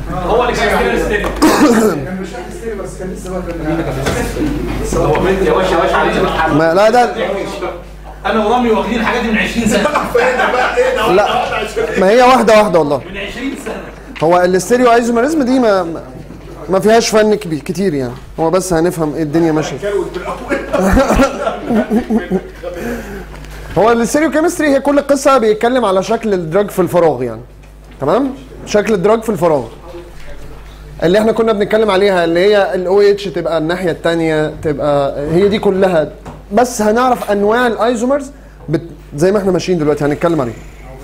هو اللي كان كده الستيريو كان مش عارف ستيريو بس كان لسه بقى هو بنت يا باشا يا باشا علينا ما لا ده انا ورامي واخدين الحاجات دي من 20 سنه لا ما هي واحده واحده والله من 20 سنه هو الاستيريو ايزوميريزم دي ما ما- ما فيهاش فن كبير كتير يعني هو بس هنفهم ايه الدنيا ماشيه هو الاستيريو كيمستري هي كل قصه بيتكلم على شكل الدراج في الفراغ يعني تمام شكل الدراج في الفراغ اللي احنا كنا بنتكلم عليها اللي هي الاو اتش تبقى الناحيه الثانيه تبقى هي دي كلها بس هنعرف انواع الايزومرز بت... زي ما احنا ماشيين دلوقتي هنتكلم عليه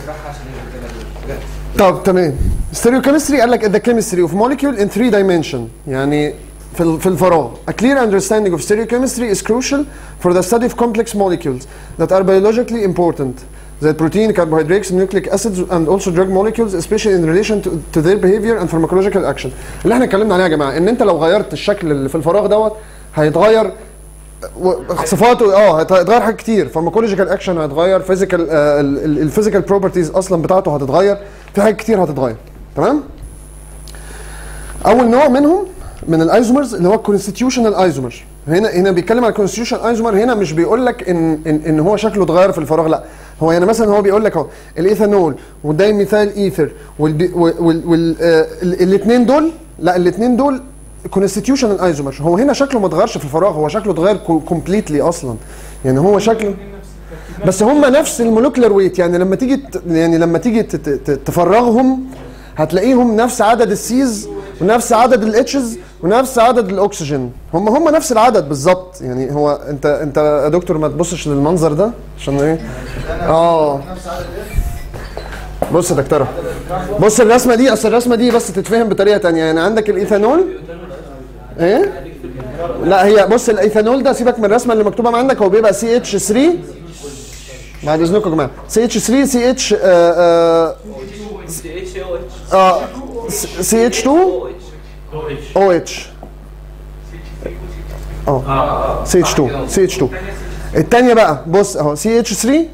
طب تمام ستيريوكيمستري قال لك the chemistry of molecule in three dimension يعني في ال- في الفراغ a clear understanding of stereochemistry is crucial for the study of complex molecules that are biologically important زي protein, carbohydrates, nucleic acids and also drug molecules especially in relation to, to their behavior and pharmacological action اللي احنا اتكلمنا عليه يا جماعه ان انت لو غيرت الشكل اللي في الفراغ دوت هيتغير و- صفاته اه هت- هيتغير حاجات كتير فارماكولوجيكال اكشن هيتغير فيزيكال الفيزيكال بروبرتيز اصلا بتاعته هتتغير في حاجات كتير هتتغير تمام اول نوع منهم من الايزومرز اللي هو الكونستيتيوشنال ايزومر هنا هنا بيتكلم على الكونستيتيوشن ايزومر هنا مش بيقول لك ان ان, إن هو شكله اتغير في الفراغ لا هو يعني مثلا هو بيقول لك اهو الايثانول والدايميثايل ايثر والاثنين دول لا الاثنين دول كونستيتيوشنال ايزومر هو هنا شكله ما اتغيرش في الفراغ هو شكله اتغير كومبليتلي اصلا يعني هو شكله بس هم نفس المولكيولر ويت يعني لما تيجي ت- يعني لما تيجي ت- ت- تفرغهم هتلاقيهم نفس عدد السيز ونفس عدد الاتشز ونفس عدد الاكسجين هم هم نفس العدد بالظبط يعني هو انت انت يا دكتور ما تبصش للمنظر ده عشان ايه اه بص يا دكتوره بص الرسمه دي اصل الرسمه دي بس تتفهم بطريقه تانية يعني عندك الايثانول ايه لا هي بص الايثانول ده سيبك من الرسمه اللي مكتوبه عندك هو بيبقى سي اتش 3 بعد اذنكم يا جماعه سي اتش 3 سي اتش اه سي اتش 2 او اتش اه سي اتش 2 سي اتش 2 الثانيه بقى بص اهو سي اتش 3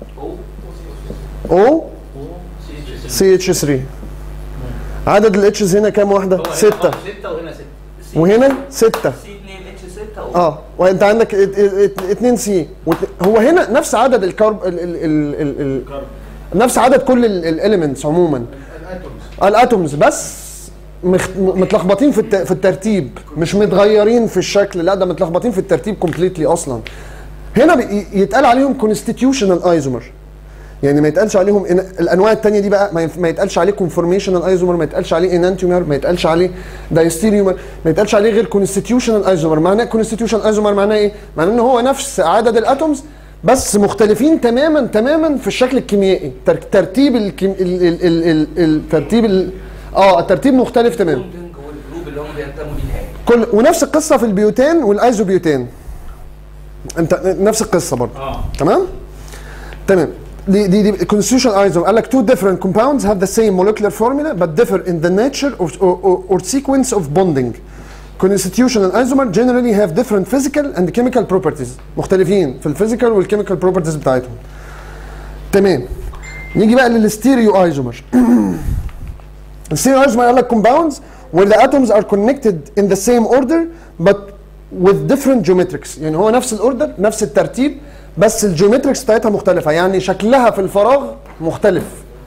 او سي اتش 3 عدد الاتشز هنا كام واحده؟ سته 6 وهنا 6 وهنا سته سي 2 اتش 6 اه وانت عندك 2 سي هو هنا نفس عدد الكارب ال ال ال ال ال نفس عدد كل الاليمنتس عموما الاتومز بس مخ- م- متلخبطين في الت- في الترتيب مش متغيرين في الشكل لا ده متلخبطين في الترتيب كومبليتلي اصلا هنا بي- يتقال عليهم كونستيتيوشنال ايزومر يعني ما يتقالش عليهم إن الانواع الثانيه دي بقى ما, ينف- ما يتقالش عليه كونفورميشنال ايزومر ما يتقالش عليه انانتيومر ما يتقالش عليه دايستيريومر ما يتقالش عليه غير كونستيتيوشنال ايزومر معناه كونستيتيوشنال ايزومر معناه ايه؟ معناه ان هو نفس عدد الاتومز بس مختلفين تماما تماما في الشكل الكيميائي تر- ترتيب الكيم ال ال ال ال الترتيب ال اه الترتيب مختلف تماما والجروب اللي هم بينتموا ليه كل ونفس القصه في البيوتان والايزوبيوتان انت نفس القصه برضه اه تمام تمام دي دي دي constitutional item قال لك two different compounds have the same molecular formula but differ in the nature of, or, or, or sequence of bonding constitutional isomer generally have different physical and chemical properties مختلفين في الفيزيكال والكيميكال بروبرتيز بتاعتهم تمام نيجي بقى للستيريو ايزومر الستيريو ايزومر قال لك compounds where the atoms are connected in the same order but with different geometrics يعني هو نفس الاوردر نفس الترتيب بس الجيومتريكس بتاعتها مختلفه يعني شكلها في الفراغ مختلف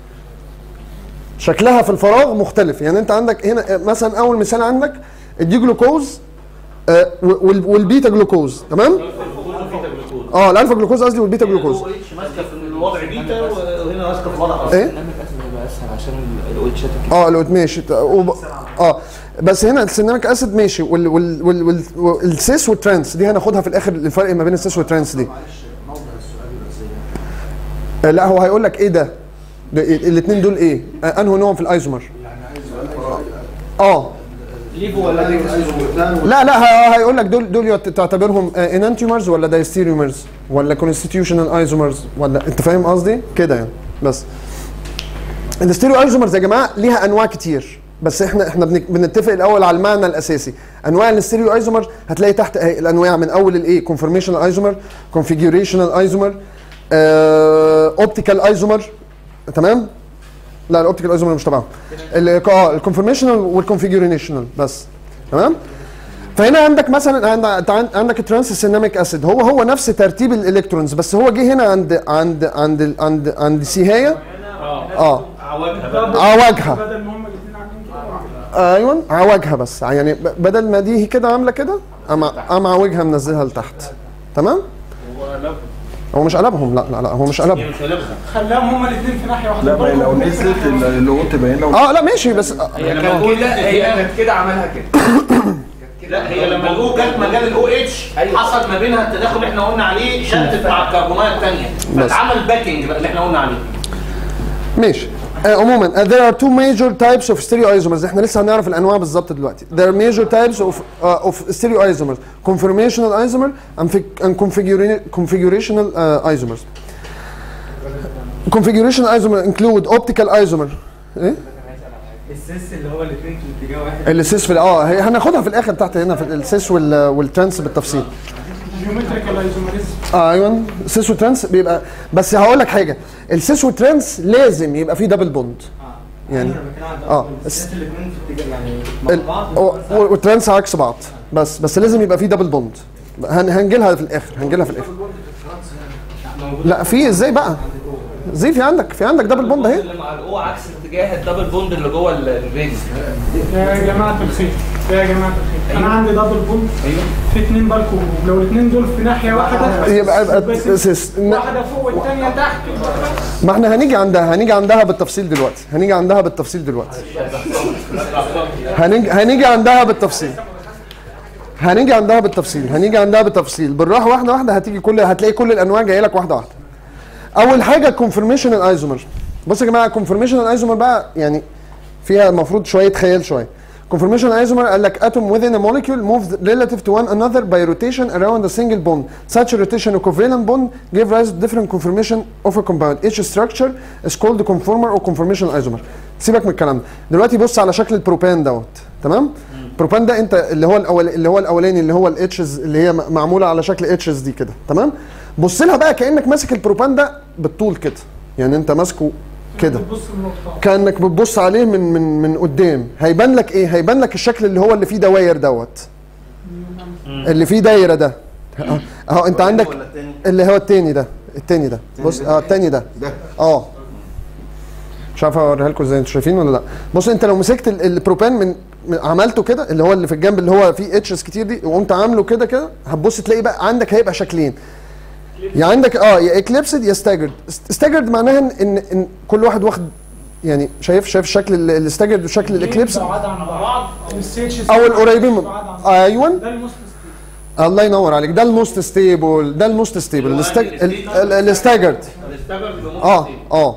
شكلها في الفراغ مختلف يعني انت عندك هنا مثلا اول مثال عندك الدي جلوكوز آه، وال- والبيتا جلوكوز تمام اه الالفا جلوكوز قصدي والبيتا جلوكوز او اتش ماسكه في الوضع بيتا وهنا ماسكه في وضع ايه البرنامج اسهل يبقى اسهل عشان الاوتشات اه الأوت ماشي ت- وب- اه بس هنا السيناميك اسيد ماشي وال وال وال وال والسيس والترانس دي هناخدها في الاخر الفرق ما بين السيس والترانس دي آه لا هو هيقول لك ايه ده الاثنين دول ايه آه انه نوع في الايزومر اه ليفو ولا لا لا ه- هيقول لك دول دول يعت- تعتبرهم انانتيومرز ولا دايستيريومرز ولا كونستيتيوشنال ايزومرز ولا انت فاهم قصدي كده يعني بس الستيريو ايزومرز يا جماعه ليها انواع كتير بس احنا احنا بن- بنتفق الاول على المعنى الاساسي انواع الستيريو ايزومر هتلاقي تحت اهي الانواع من اول الايه كونفورميشنال ايزومر كونفيجوريشنال ايزومر اوبتيكال ايزومر تمام لا الاوبتيكال ايزومر مش تبعهم ال- اه الكونفورميشنال والكونفيجوريشنال بس تمام فهنا عندك مثلا عند- أنت عند- عندك الترانس سيناميك اسيد هو هو نفس ترتيب الالكترونز بس هو جه هنا عند عند عند عند عند سيهايه اه عواجها عواجها بدل ما هم الاثنين عاملين كده ايوه عواجها بس يعني ب- بدل ما دي كده عامله كده قام قام عواجها منزلها لتحت تمام هو مش قلبهم لا لا لا هو مش قلبهم مش هلبسها خلاهم هم الاثنين في ناحيه واحده لا ما هي لو نزلت اللي قلت باين لو اه لا ماشي بس هي كانت كده هي كانت كده عملها كده لا هي لما الاو جت مجال الاو اتش أيوة. حصل ما بينها التداخل اللي احنا قلنا عليه شتت مع الكربونات الثانيه بس. فاتعمل باكينج بقى اللي احنا قلنا عليه ماشي آه عموما uh, there are two major types of stereoisomers احنا لسه هنعرف الانواع بالظبط دلوقتي there are major types of uh, of stereoisomers conformational isomer and, fi- and configura- configurational uh, isomers configurational isomer include optical isomer ايه السيس اللي هو الاثنين في اتجاه واحد السيس في اه هي هناخدها في الاخر تحت هنا في السيس وال والترانس بالتفصيل جيومتريكال ايزوميريزم اه ايوه سيس وترانس بيبقى بس هقول لك حاجه السيس وترانس لازم يبقى فيه دبل بوند يعني اه السيس الاثنين في اتجاه يعني ال- مع بعض و- و- والترانس عكس بعض بس بس لازم يبقى فيه دبل بوند هن هنجي لها في الاخر هنجي لها في الاخر لا في ازاي بقى زي في عندك في عندك دبل بوند اهي اللي مع الاو عكس اتجاه الدبل بوند اللي جوه ال- الرينج يا جماعه الخير يا جماعه الخير انا عندي دبل بوند ايوه في اثنين بالكو لو الاثنين دول في ناحيه واحده يبقى يبقى بس سيس واحده فوق والثانيه تحت ما احنا هنيجي عندها هنيجي عندها بالتفصيل دلوقتي هنيجي عندها بالتفصيل دلوقتي هنيجي هنيجي عندها بالتفصيل هنيجي عندها بالتفصيل هنيجي عندها بالتفصيل بالراحه واحده واحده هتيجي كل هتلاقي كل الانواع جايه لك واحده واحده اول حاجه كونفرميشنال ايزومر بصوا يا جماعه كونفرميشنال ايزومر بقى يعني فيها المفروض شويه خيال شويه conformational isomer قال لك atom within a molecule moves relative to one another by rotation around a single bond. Such a rotation of covalent bond give rise to different conformation of a compound. Each structure is called the conformer or conformational isomer. سيبك من الكلام ده. دلوقتي بص على شكل البروبان دوت تمام؟ البروبان ده انت اللي هو الاول اللي هو الاولاني اللي هو الاتشز اللي هي م- معموله على شكل اتشز دي كده تمام؟ بص لها بقى كانك ماسك البروبان ده بالطول كده. يعني انت ماسكه كده. بص النقطه كانك بتبص عليه من من من قدام هيبان لك ايه هيبان لك الشكل اللي هو اللي فيه دواير دوت اللي فيه دايره ده اهو اهو انت عندك اللي هو التاني ده التاني ده بص اه التاني ده اه مش عارف اوريها لكم ازاي انتوا شايفين ولا لا بص انت لو مسكت ال- البروبان من من- عملته كده اللي هو اللي في الجنب اللي هو فيه اتشز كتير دي وقمت عامله كده كده هتبص تلاقي بقى عندك هيبقى شكلين يا عندك اه يا اكليبسد يا ستاجرد ستاجرد معناها ان ان إن كل واحد واخد يعني شايف شايف شكل الستاجرد وشكل الاكليبس بعاد عن بعض او السيتشز او القريبين من بعاد عن بعض. ايوه ده المستثمر الله ينور عليك ده الموست ستيبل ده الموست ستيبل الستاجرد اه اه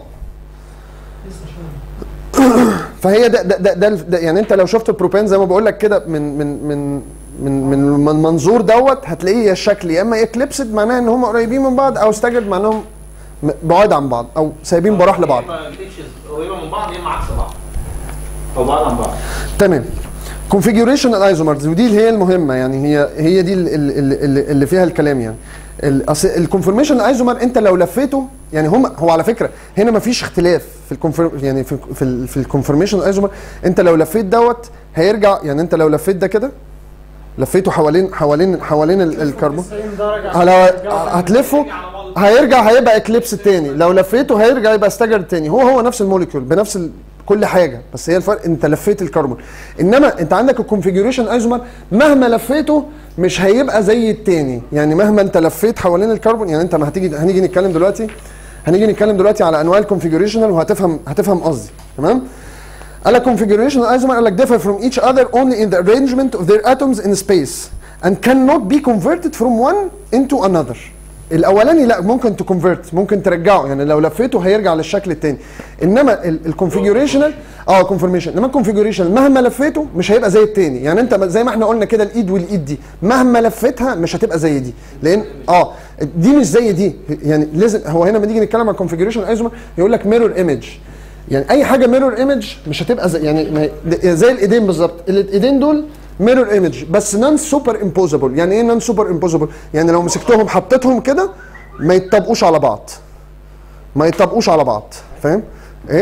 فهي ده ده ده, ده, ده يعني انت لو شفت البروبان زي ما بقول لك كده من من من من من من المنظور دوت هتلاقيه يا الشكل يا اما اكليبسد معناها ان هم قريبين من بعض او ستاجرد معناهم م- بعاد عن بعض او سايبين براح لبعض يا اما الاتشز قريبه من بعض يا اما عكس بعض او بعض عن بعض تمام configuration الايزومرز ودي اللي هي المهمه يعني هي هي دي اللي, اللي, اللي فيها الكلام يعني الكونفرميشن ايزومر انت لو لفيته يعني هم هو على فكره هنا ما فيش اختلاف في الكونفر يعني في في, ال- في الكونفرميشن ايزومر انت لو لفيت دوت هيرجع يعني انت لو لفيت ده كده لفيته حوالين حوالين حوالين ال- الكربون 90 درجه على هتلفه هيرجع هيبقى اكليبس تاني لو لفيته هيرجع يبقى استجر تاني هو هو نفس الموليكيول بنفس ال... كل حاجه بس هي الفرق انت لفيت الكربون انما انت عندك الكونفيجريشن ايزومر مهما لفيته مش هيبقى زي التاني يعني مهما انت لفيت حوالين الكربون يعني انت ما هتيجي هنيجي نتكلم دلوقتي هنيجي نتكلم دلوقتي على انواع الكونفيجريشنال وهتفهم هتفهم قصدي تمام قال لك configuration isomer قال لك differ from each other only in the arrangement of their atoms in space and cannot be converted from one into another. الاولاني لا ممكن تكونفرت ممكن ترجعه يعني لو لفيته هيرجع للشكل التاني انما الكونفيجريشنال اه كونفرميشن انما الكونفيجريشن مهما لفيته مش هيبقى زي التاني يعني انت زي ما احنا قلنا كده الايد والايد دي مهما لفيتها مش هتبقى زي دي لان اه دي مش زي دي يعني لازم هو هنا لما نيجي نتكلم عن كونفيجريشن ايزومر يقول لك ميرور ايمج يعني اي حاجه ميرور ايمج مش هتبقى زي يعني ما هي- زي الايدين بالظبط الايدين دول ميرور ايمج بس نون سوبر امبوزبل يعني ايه نون سوبر امبوزبل يعني لو مسكتهم حطيتهم كده ما يتطبقوش على بعض ما يتطبقوش على بعض فاهم ايه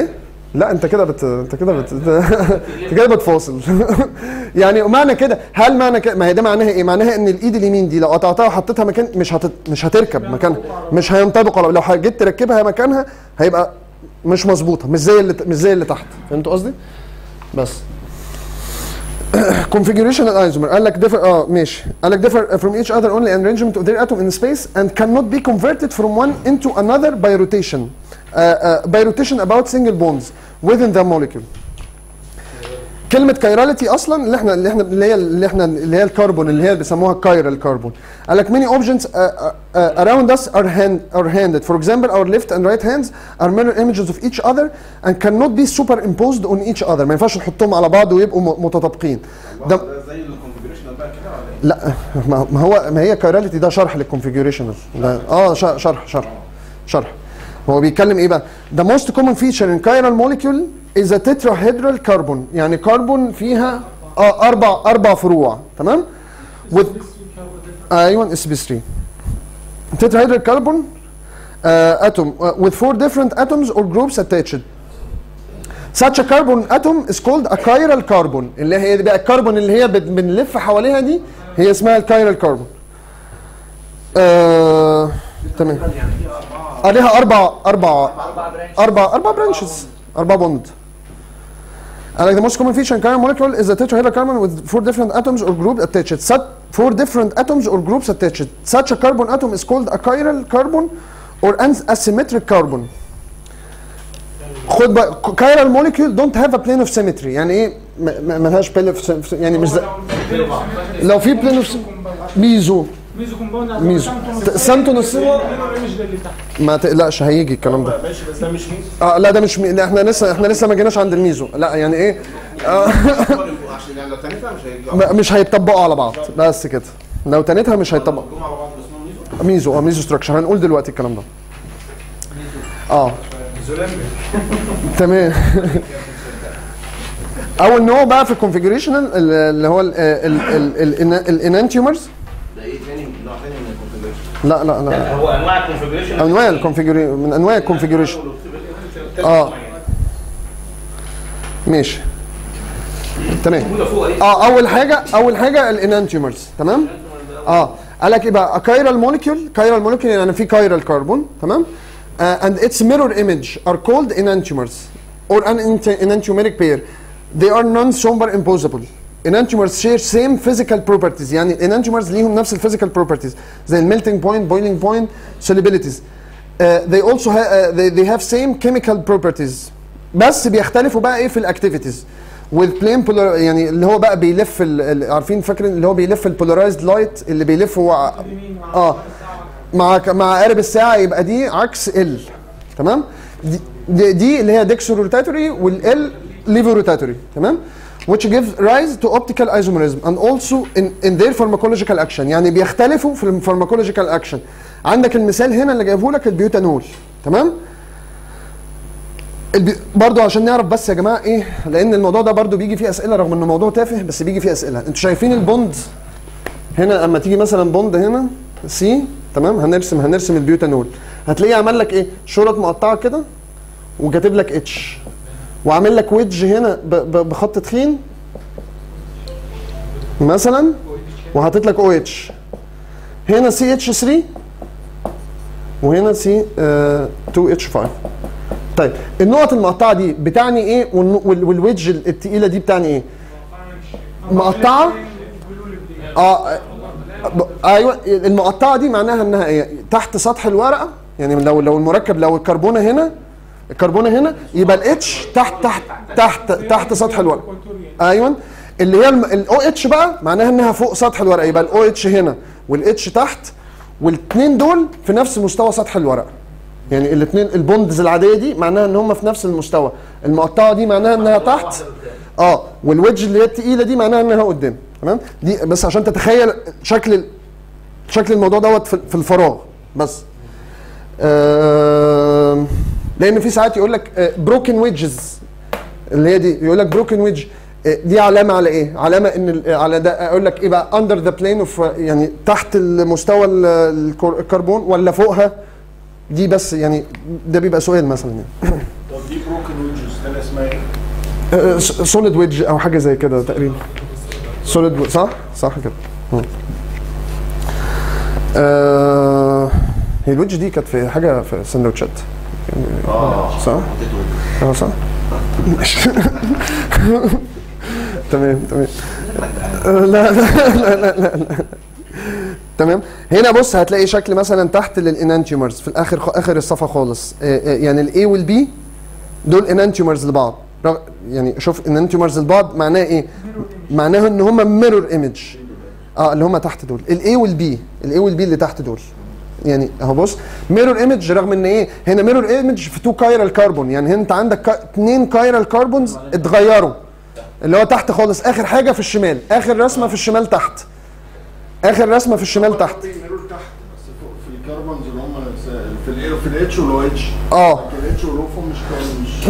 لا انت كده بت انت كده بت انت كده بتفاصل يعني معنى كده هل معنى كده ما هي ده معناها ايه؟ معناها ان الايد اليمين دي لو قطعتها وحطيتها مكان مش هت... مش هتركب مكانها مش هينطبق على- لو جيت تركبها مكانها هيبقى مش مظبوطه مش زي اللي مش زي اللي تحت فهمتوا قصدي؟ بس configuration isomer قال لك differ اه ماشي قال لك differ from each other only in arrangement of their atom in space and cannot be converted from one into another by rotation uh, uh, by rotation about single bonds within the molecule كلمة كايراليتي اصلا اللي احنا اللي احنا اللي هي اللي احنا اللي هي الكربون اللي هي بيسموها كايرال كربون قال لك many objects uh, uh, uh, around us are hand are handed for example our left and right hands are mirror images of each other and cannot be superimposed on each other ما ينفعش نحطهم على بعض ويبقوا م- متطابقين ده زي الكونفجريشنال بقى كده ولا ايه؟ لا ما ما هو ما هي كايراليتي ده شرح للكونفيجريشنال اه ش- شرح شرح شرح هو بيتكلم ايه بقى the most common feature in chiral molecule is a tetrahedral carbon يعني كربون فيها اه اربع اربع فروع تمام with ايوه اس بي 3 tetrahedral carbon uh, atom uh, with four different atoms or groups attached such a carbon atom is called a chiral carbon اللي هي دي بقى الكربون اللي هي بت- بنلف حواليها دي هي اسمها الكايرال كربون آه تمام آه ليها اربع اربع اربع اربع برانشز اربع بوند Uh, like the most common feature in chiral molecule is a tetrahedral carbon with four different atoms or groups attached. Such four different atoms or groups attached. Such a carbon atom is called a chiral carbon or an asymmetric carbon. خد بقى chiral molecule don't have a plane of symmetry يعني ايه ما- ما- ملهاش plane of sym- يعني مش زي لو في plane of sym- ميزو ميزو كومباوند ميزو سامتون الصور الايمج ده اللي تحت ما تقلقش هيجي الكلام ده ماشي بس ده مش ميزو اه لا ده مش مي... لا احنا لسه احنا لسه ما جيناش عند الميزو لا يعني ايه آه عشان يعني لو تانيتها مش هيرجعوا م- مش هيتطبقوا على بعض بس كده لو تنتها مش هيتطبق يجوا على بعض اسمهم ميزو ميزو اه ميزو ستراكشر هنقول دلوقتي الكلام ده اه تمام اول نوع بقى في الكونفيجريشنال اللي هو الانانتيومرز ده ايه تاني نوع تاني من الكونفجريشن لا لا لا هو انواع الكونفجريشن انواع الكونفيجريشن من انواع الكونفيجريشن اه ماشي تمام اه اول حاجه اول حاجه الانانتيومرز تمام اه قال لك ايه بقى كايرال موليكيول كايرال موليكيول يعني في كايرال كربون تمام uh, and its mirror image are called enantiomers or an ent- enantiomeric pair they are non-superimposable enantiomers share same physical properties يعني enantiomers ليهم نفس الفيزيكال properties زي الميلتنج بوينت بويلينج بوينت solubilities uh, they also ha- uh, they, they have same chemical properties بس بيختلفوا بقى ايه في الاكتيفيتيز with plane polar يعني اللي هو بقى بيلف ال- ال- عارفين فاكرين اللي هو بيلف البولارايزد لايت اللي بيلف هو ع- اه مع ك- مع قارب الساعه يبقى دي عكس ال تمام دي, دي, دي اللي هي ديكسو روتاتوري والال ليفو روتاتوري تمام which gives rise to optical isomerism and also in, in their pharmacological action يعني بيختلفوا في الفارماكولوجيكال اكشن عندك المثال هنا اللي جايبه لك البيوتانول تمام البي... برضو عشان نعرف بس يا جماعه ايه لان الموضوع ده برضو بيجي فيه اسئله رغم انه موضوع تافه بس بيجي فيه اسئله انتوا شايفين البوند هنا اما تيجي مثلا بوند هنا سي تمام هنرسم هنرسم البيوتانول هتلاقيه عمل لك ايه شرط مقطعه كده وكاتب لك اتش وعامل لك ويدج هنا ب... ب... بخط تخين مثلا وحاطط لك او اتش هنا سي اتش 3 وهنا سي 2 اتش 5 طيب النقط المقطعه دي بتعني ايه والن- وال- والويدج التقيله دي بتعني ايه مقطعه اه ب- ايوه المقطعه دي معناها انها ايه تحت سطح الورقه يعني لو لو المركب لو الكربونه هنا الكربونه هنا يبقى الاتش تحت تحت تحت تحت سطح الورقه ايوه اللي هي الاو اتش بقى معناها انها فوق سطح الورقه يبقى الاو اتش هنا والاتش تحت والاثنين دول في نفس مستوى سطح الورقه يعني الاثنين البوندز العاديه دي معناها ان هم في نفس المستوى المقطعه دي معناها انها تحت اه والويدج اللي هي التقيله دي معناها انها قدام تمام دي بس عشان تتخيل شكل ال- شكل الموضوع دوت في في الفراغ بس آه لان في ساعات يقول لك بروكن ويدجز اللي هي دي يقول لك بروكن ويدج دي علامه على ايه؟ علامه ان ال- على ده اقول لك ايه بقى اندر ذا بلين اوف يعني تحت المستوى ال- الكر- الكربون ولا فوقها؟ دي بس يعني ده بيبقى سؤال مثلا يعني طب دي بروكن ويدجز ده الاسم سوليد ويدج او حاجه زي كده تقريبا سوليد صح صح كده مم. آه هي الويدج دي كانت في حاجه في سندوتشات اه صح اه صح تمام تمام آه، لا لا لا لا لا لا تمام هنا بص هتلاقي شكل مثلا تحت للانانتيومرز في الاخر اخر الصفحه خالص آه، آه، يعني الاي والبي دول انانتيومرز لبعض رغ- يعني شوف انانتيومرز لبعض معناه ايه معناه ان هم ميرور ايمج اه اللي هم تحت دول الاي والبي الاي والبي اللي تحت دول يعني اهو بص ميرور ايمج رغم ان ايه هنا ميرور ايمج في تو كايرال كربون يعني هنا انت عندك كا- اتنين كايرال كربونز اتغيروا اللي هو تحت خالص اخر حاجه في الشمال اخر رسمه في الشمال تحت اخر رسمه في الشمال تحت ميرور تحت بس فوق في الكربونز اللي هم في ال في الاتش والاو اتش اه الاتش والاو مش مش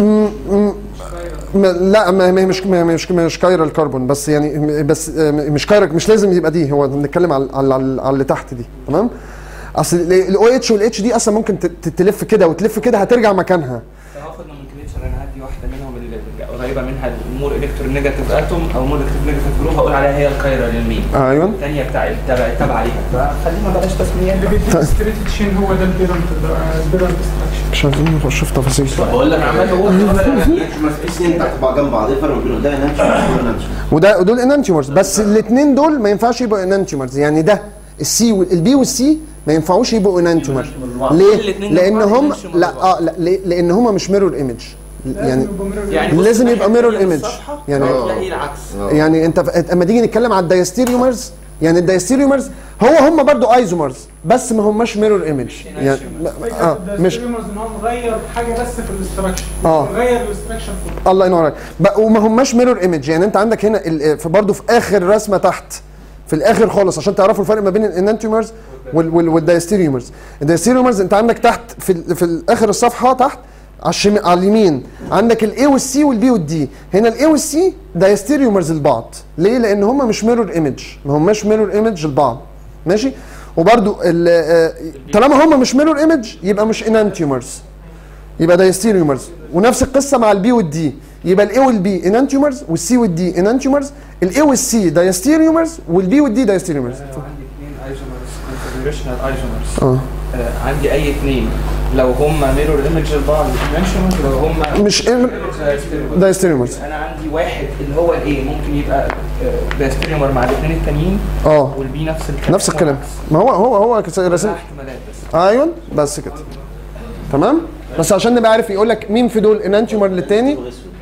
م- لا ما ما هي مش ما هي مش مش كايرال كربون بس يعني م- بس آه، مش كايرال مش لازم يبقى دي هو بنتكلم على على على على اللي تحت دي تمام اصل الاو اتش والاتش دي اصلا ممكن ت- ت- تلف كده وتلف كده هترجع مكانها هاخد نومنكليتشر انا هدي واحده منهم اللي قريبه منها المور الكترون نيجاتيف اتوم او مور الكترون نيجاتيف جروب هقول عليها هي الكايرال اليمين ايوه الثانيه بتاع التبع التبع ليها فخلينا بلاش تسميات اللي بيديك ستريت تشين هو ده البيرنت البيرنت ستراكشر مش عايزين نخش في تفاصيل بقول لك عمال عمال بقول الاثنين تحت بعض جنب بعض ايه الفرق بين ده انانشيوم وده انانشيوم وده ودول انانتيومرز بس الاثنين دول ما ينفعش يبقوا انانتيومرز يعني ده السي والبي والسي ما ينفعوش يبقوا انانتيومر ليه؟ الاتنين لان جنب بعض هم enantiomer لا بعض. اه لا ليه؟ لان هم مش ميرور ايمج يعني يعني بص لازم الناحية يبقى mirror التانية من image. الصفحة يعني- هتلاقي العكس يعني انت ف- اما تيجي نتكلم على الدايستيريومرز يعني الدايستيريومرز هو هم برضو ايزومرز بس ما هماش ميرور ايمج يعني اه مش ان هو مغير حاجه بس في الاستراكشر آه. مغير الاستراكشر كله الله ينور عليك بق- وما هماش ميرور ايمج يعني انت عندك هنا ال- في برضو في اخر رسمه تحت في الاخر خالص عشان تعرفوا الفرق ما بين الانانتيومرز وال- وال- والدايستيريومرز الدايستيريومرز انت عندك تحت في ال- في اخر الصفحه تحت على الشمال على اليمين عندك الاي والسي والبي والدي هنا الاي والسي دايستيريومرز لبعض ليه لان هم مش ميرور ايمج ما هماش ميرور ايمج لبعض ماشي وبرضو ال- آه، طالما هم مش ميرور ايمج يبقى مش انانتيومرز يبقى دايستيريومرز ونفس القصه مع البي والدي يبقى الاي والبي انانتيومرز والسي والدي انانتيومرز الاي والسي دايستيريومرز والبي والدي دايستيريومرز عندي اثنين ايزومرز كونفيجريشنال ايزومرز اه عندي اي اثنين لو هم ميرور ايمج لبعض dimensionals لو هم مش إن- دايستيريومرز انا عندي واحد اللي هو الايه ممكن يبقى دايستريومر مع الاثنين التانيين اه والبي نفس الكلام نفس الكلام ما هو هو هو كس- رسم لها احتمالات بس ايوه بس كده تمام بس عشان نبقى عارف يقول لك مين في دول انانتيومر للتاني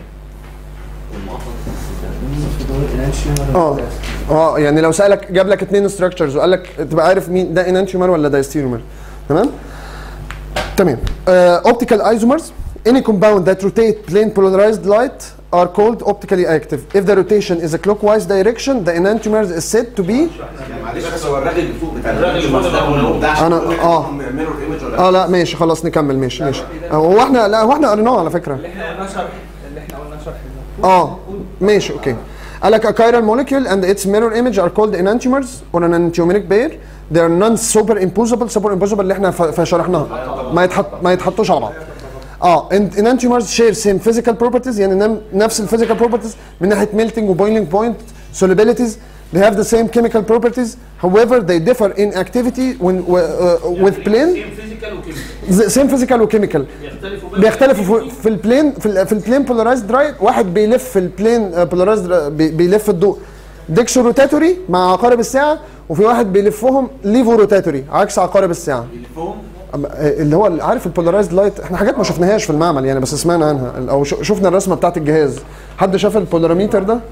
اه اه يعني لو سالك جاب لك اثنين ستراكشرز وقال لك تبقى عارف مين ده انانتيومر ولا دايستيريومر تمام تمام اوبتيكال ايزومرز any compound that rotate plane polarized light are called optically active if the rotation is a clockwise direction the enantiomer is said to be معلش بس هو الراجل اللي فوق بتاع الراجل اللي فوق ده هو ده عشان أنا- كل آه. حاجة ميرور ايمج ولا اه لا ماشي خلاص نكمل ماشي ماشي هو احنا لا هو احنا قريناه على فكره اللي احنا قلنا شرح اللي احنا قلنا شرح اه ماشي اوكي قال لك a chiral molecule and its mirror image are called enantiomers or an enantiomeric pair they are non superimposable superimposable اللي احنا ف- فشرحناها ما يتحط ما يتحطوش على بعض اه and enantiomers share same physical properties يعني نم- نفس الفيزيكال properties من ناحيه melting و boiling point solubilities they have the same chemical properties however they differ in activity when uh, with plane فيزيكال وكيميكال same physical وchemical بيختلفوا بقى بيختلفوا في- في البلين في, ال- في البلين بولارايزد رايت واحد بيلف في البلين بولارايزد بيلف الضوء ديكسو روتاتوري مع عقارب الساعه وفي واحد بيلفهم ليفو روتاتوري عكس عقارب الساعه أما- اللي هو اللي عارف البولارايزد لايت احنا حاجات ما شفناهاش في المعمل يعني بس سمعنا عنها او ش- شفنا الرسمه بتاعت الجهاز حد شاف البولاراميتر ده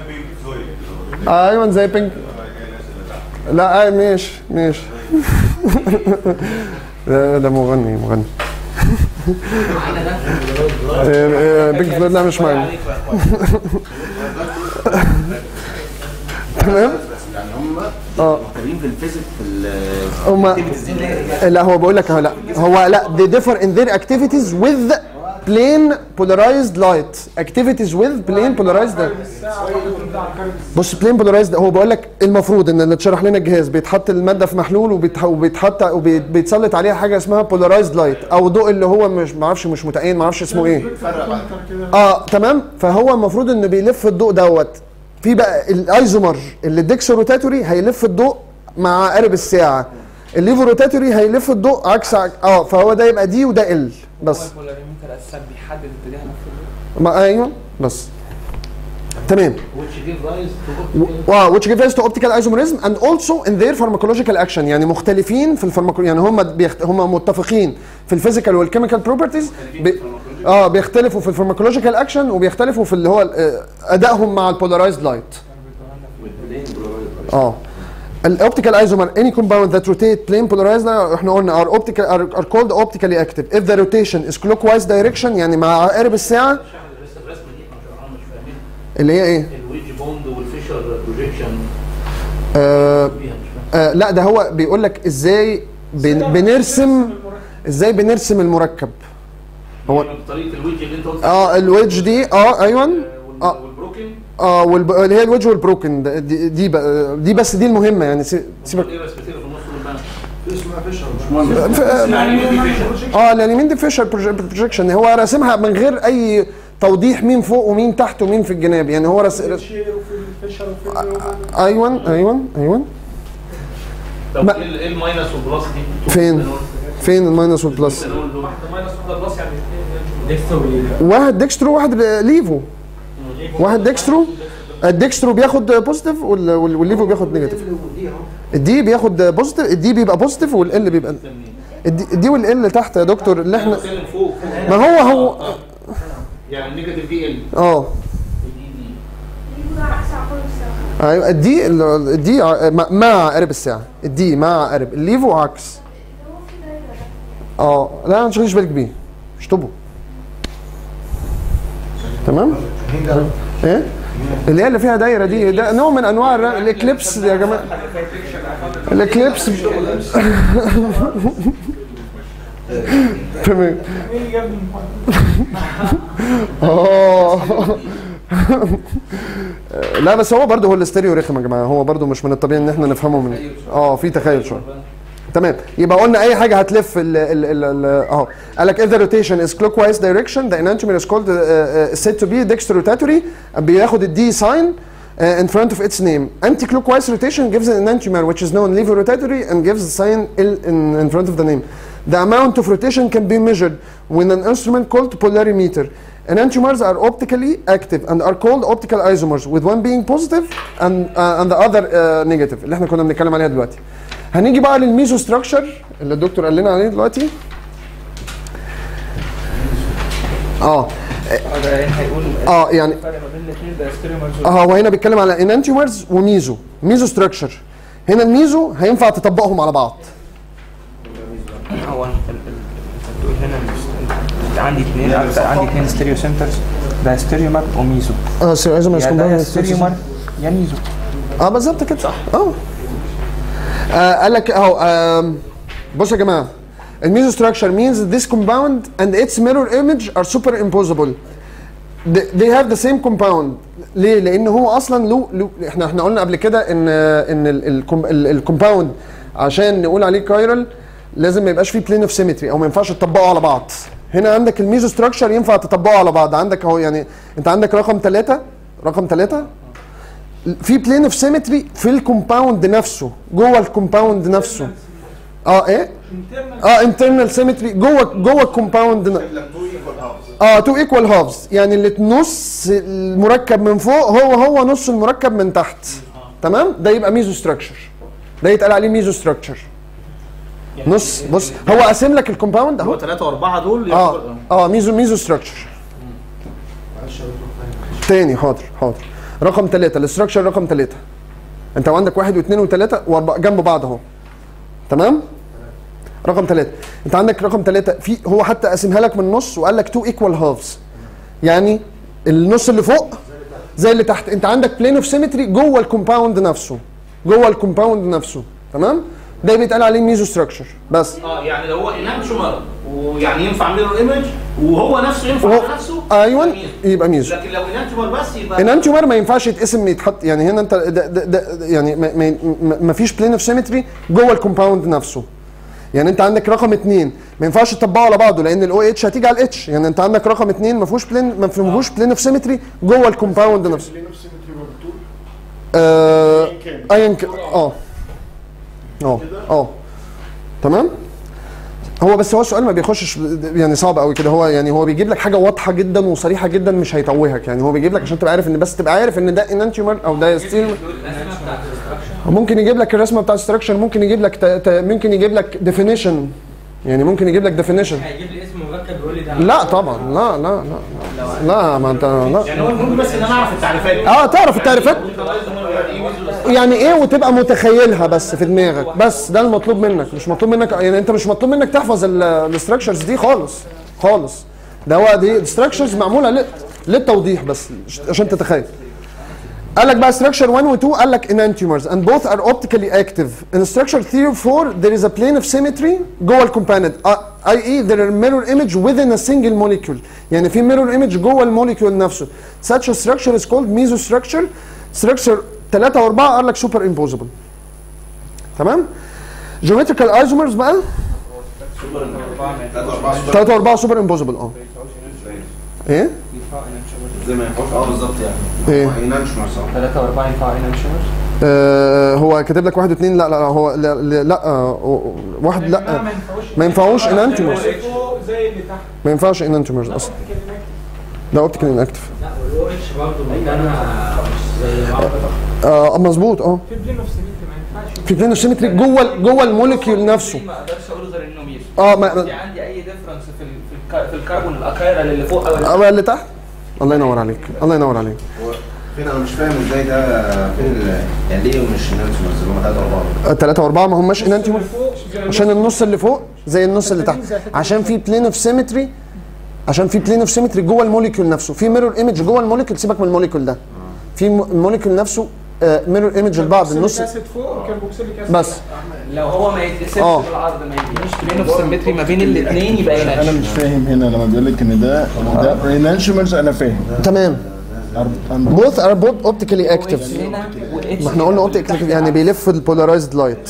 ايوه زي بينك لا اي ماشي ماشي ده, ده مغني مغني آه، آه، بينك فلويد لا مش معانا تمام يعني هم اه مختلفين في الفيزيك في ال هما activities دي اللي هي لا هو بقول لك أهو لا هو لا they differ in their activities with plain polarized light activities with plain polarized light بص بلين بولارايزد هو بيقول لك المفروض ان اللي اتشرح لنا الجهاز بيتحط الماده في محلول وبيتح- وبيتحط وبيتسلط عليها حاجه اسمها بولارايزد لايت او ضوء اللي هو مش ما اعرفش مش متعين ما اعرفش اسمه ايه اه تمام فهو المفروض انه بيلف الضوء دوت في بقى الايزومر اللي الديكسو روتاتوري هيلف الضوء مع عقارب الساعه الليفو روتاتوري هيلف الضوء عكس عك- اه فهو ده يبقى دي وده ال بس هو البولاريمتر اساسا بيحدد اتجاه نفسه ما ايوه بس تمام which give rise to wow which give rise to optical isomerism and also in their pharmacological action يعني مختلفين في الفارماكو يعني هم بيخت... هم متفقين في الفيزيكال والكيميكال بروبرتيز بي... اه بيختلفوا في الفارماكولوجيكال اكشن وبيختلفوا في اللي هو ال- آه، ادائهم مع البولارايزد لايت اه الاوبتيكال ايزومر any compound that rotate plane polarized احنا قلنا are optical are, are called optically active if the rotation is clockwise direction يعني مع عقارب الساعه لسه الرسمه دي احنا مش مش فاهمين اللي هي ايه؟ الويدج بوند والفيشر بروجيكشن آه فيها مش فاهم آه لا ده هو بيقول لك ازاي بن بنرسم ازاي بنرسم المركب هو يعني بطريقه الويدج اللي انت قلت اه الويدج دي اه ايوه وال- آه. والبروكن اه والب... اللي هي الويدج والبروكن ده- دي دي, بقى دي بس دي المهمه يعني سي- سيبك ايه رسمتين في النص والبان في اسمها فيشر مش مهم ف- آه، يعني ايه فيشر اه لان مين دي فيشر بروجيكشن هو راسمها من غير اي توضيح مين فوق ومين تحت ومين في الجناب يعني هو رس... رس... شير وفي الفشل وفي اليوم ايوه ايوه ايوه طب ما- ايه ال- ايه الماينس والبلس دي؟ فين؟ فين الماينس والبلس نقول دول. ماينس واحدة بلس يعني واحد ديكسترو واحد ليفو واحد ديكسترو الديكسترو بياخد بوزيتيف وال- وال- والليفو بياخد نيجاتيف الدي بياخد بوزيتيف الدي بيبقى بوزيتيف والال بيبقى الدي, الدي والال تحت يا دكتور اللي احنا بتكلم فوق ما هو هو آه. يعني النيجاتيف دي ال اه ايوه الدي ال- الدي ع- مع- مع عقارب الساعه الدي مع عقارب الليفو عكس اه لا ما تشغليش بالك بيه اشطبه تمام ايه اللي هي اللي فيها دايره دي ده نوع من انواع الر- الاكليبس يا جماعه الاكليبس تمام مين اللي جاب لي المحاضرة؟ اه لا بس هو برضه هو الاستيريو رخم يا جماعه هو برضه مش من الطبيعي ان احنا نفهمه من اه في تخيل شويه تمام يبقى قلنا اي حاجه هتلف ال ال ال ال اهو قال لك if the rotation is clockwise direction the enantiomer is called uh, uh, said to be dextrorotatory بياخد الدي ساين uh, in front of its name anti-clockwise rotation gives an enantiomer which is known levorotatory and gives the sign L in, in front of the name the amount of rotation can be measured with an instrument called polarimeter enantiomers are optically active and are called optical isomers with one being positive and uh, and the other uh, negative اللي احنا كنا بنتكلم عليها دلوقتي هنيجي بقى للميزو ستراكشر اللي الدكتور قال لنا عليه دلوقتي اه ده هيقول اه يعني الفرق ما بين الاثنين ده ستيريومرز اه هو هنا بيتكلم على انانتيومرز وميزو ميزو ستراكشر هنا الميزو هينفع تطبقهم على بعض هو ال- ال- ال- انت بتقول هنا مش- انت عندي اثنين عندي اثنين ستيريو سنترز ده ستيريومر وميزو اه سيريزم يا ده يا ستيريومر يا ميزو اه بالظبط كده صح اه آه، قال لك اهو آم، بصوا يا جماعه الميزو ستراكشر means this compound and its mirror image are superimposable they they have the same compound ليه؟ لان هو اصلا له له احنا احنا قلنا قبل كده ان ان الكومباوند عشان نقول عليه كايرال لازم ما يبقاش فيه بلين اوف سيمتري او ما ينفعش تطبقه على بعض هنا عندك الميزو ستراكشر ينفع تطبقه على بعض عندك اهو يعني انت عندك رقم ثلاثة رقم ثلاثة في بلين اوف سيمتري في الكومباوند نفسه جوه الكومباوند نفسه اه ايه اه انترنال سيمتري جوه جوه الكومباوند ن- اه تو ايكوال هافز يعني اللي نص المركب من فوق هو هو نص المركب من تحت تمام ده يبقى ميزو ستراكشر ده يتقال عليه ميزو ستراكشر نص بص هو قاسم لك الكومباوند هو اهو ثلاثة وأربعة دول اه يعتبر- اه ميزو ميزو ستراكشر تاني حاضر حاضر رقم ثلاثة الاستراكشر رقم ثلاثة انت عندك واحد واثنين وثلاثة واربعة جنب بعض اهو تمام رقم ثلاثة انت عندك رقم ثلاثة في هو حتى قاسمها لك من النص وقال لك تو ايكوال هافز يعني النص اللي فوق زي اللي تحت انت عندك بلين اوف سيمتري جوه الكومباوند نفسه جوه الكومباوند نفسه تمام ده بيتقال عليه ميزو ستراكشر بس اه يعني لو هو انانشومر ويعني ينفع ميرور ايمج وهو نفسه ينفع وهو- على نفسه ايوه يبقى ميزو. يبقى ميزو لكن لو انانتيومر بس يبقى انانتيومر ما ينفعش يتقسم يتحط يعني هنا انت ده ده ده يعني ما, ما, ما- ما فيش بلين اوف سيمتري جوه الكومباوند نفسه يعني انت عندك رقم اثنين ما ينفعش تطبقه على بعضه لان الاو اتش هتيجي على الاتش يعني انت عندك رقم اثنين ما فيهوش بلين ما فيهوش بلين اوف سيمتري جوه الكومباوند نفسه ليه نفس المتر بالطول آه، أيا كان. ايا كان اه اه اه تمام هو بس هو السؤال ما بيخشش يعني صعب قوي كده هو يعني هو بيجيب لك حاجه واضحه جدا وصريحه جدا مش هيتوهك يعني هو بيجيب لك عشان تبقى عارف ان بس تبقى عارف ان ده انانتيومر او ده ستيل ممكن يجيب لك الرسمه بتاع الستراكشر ممكن يجيب لك ت- ت- ممكن يجيب لك ديفينيشن يعني ممكن يجيب لك ديفينيشن هيجيب لي اسم مركب يقول لي ده لا طبعا لا لا لا لا ما انت لا يعني هو المهم بس ان انا اعرف التعريفات اه تعرف التعريفات يعني ايه وتبقى متخيلها بس في دماغك بس ده المطلوب منك مش مطلوب منك يعني انت مش مطلوب منك تحفظ الاستراكشرز دي خالص خالص ده هو دي الاستراكشرز معموله لل- للتوضيح بس عشان تتخيل قال لك بقى structure 1 و 2 قال لك enantiomers and both are optically active in structure theory 4 there is a plane of symmetry جوه الكومباوند i.e. there are mirror image within a single molecule يعني في mirror image جوه الموليكيول نفسه such a structure is called mesostructure structure 3 و4 قال لك superimposable تمام geometrical isomers بقى 3 و4 superimposable اه ايه زي ما ينفعش اه بالظبط يعني ايه ما ينامش مع صح 3 و4 ينفع انانشورز آه هو كاتب لك واحد واثنين لا لا لا هو لا, لا, لا آه واحد لا ما ينفعوش ما ينفعوش انانتومرز اللي فوق زي اللي تحت ما ينفعش انانتومرز اصلا ده اوبتيكال انكتف لا والاو اتش برضه مكانها مش زي بعض اه مظبوط اه في بلين اوف سيمتري ما ينفعش في بلين اوف سيمتري جوه ال- جوه الموليكيول نفسه ما اقدرش اقول غير انه ميزو اه ما عندي عندي اي ديفرنس في ال- في, الك- في الكربون الاكايرال اللي فوق او اللي اه اللي تحت الله ينور عليك الله ينور عليك هو فين انا مش فاهم ازاي ده فين ال- يعني ليه مش نانسي بس اللي هم ثلاثة أربعة ثلاثة وأربعة ما هماش انانتومر اللي فوق زي عشان النص اللي فوق زي النص اللي تحت عشان في بلين اوف سيمتري عشان في بلين اوف سيمتري جوه الموليكيول نفسه في ميرور ايمج جوه الموليكيول سيبك من الموليكيول ده في م- الموليكيول نفسه ميرور ايمج لبعض النص اسيد فوق وكربوكسيليك اسيد بس تحت. لو هو ما يتقسمش اه. بالعرض ما يدينيش بلين اوف سيمتري ما بين الاثنين يبقى انا انانشور مش فاهم هنا لما بيقول لك ان ده ده انانشمنتس انا فاهم تمام both are both optically active هنا والاتش ما احنا قلنا optically يعني بيلف البولارايزد لايت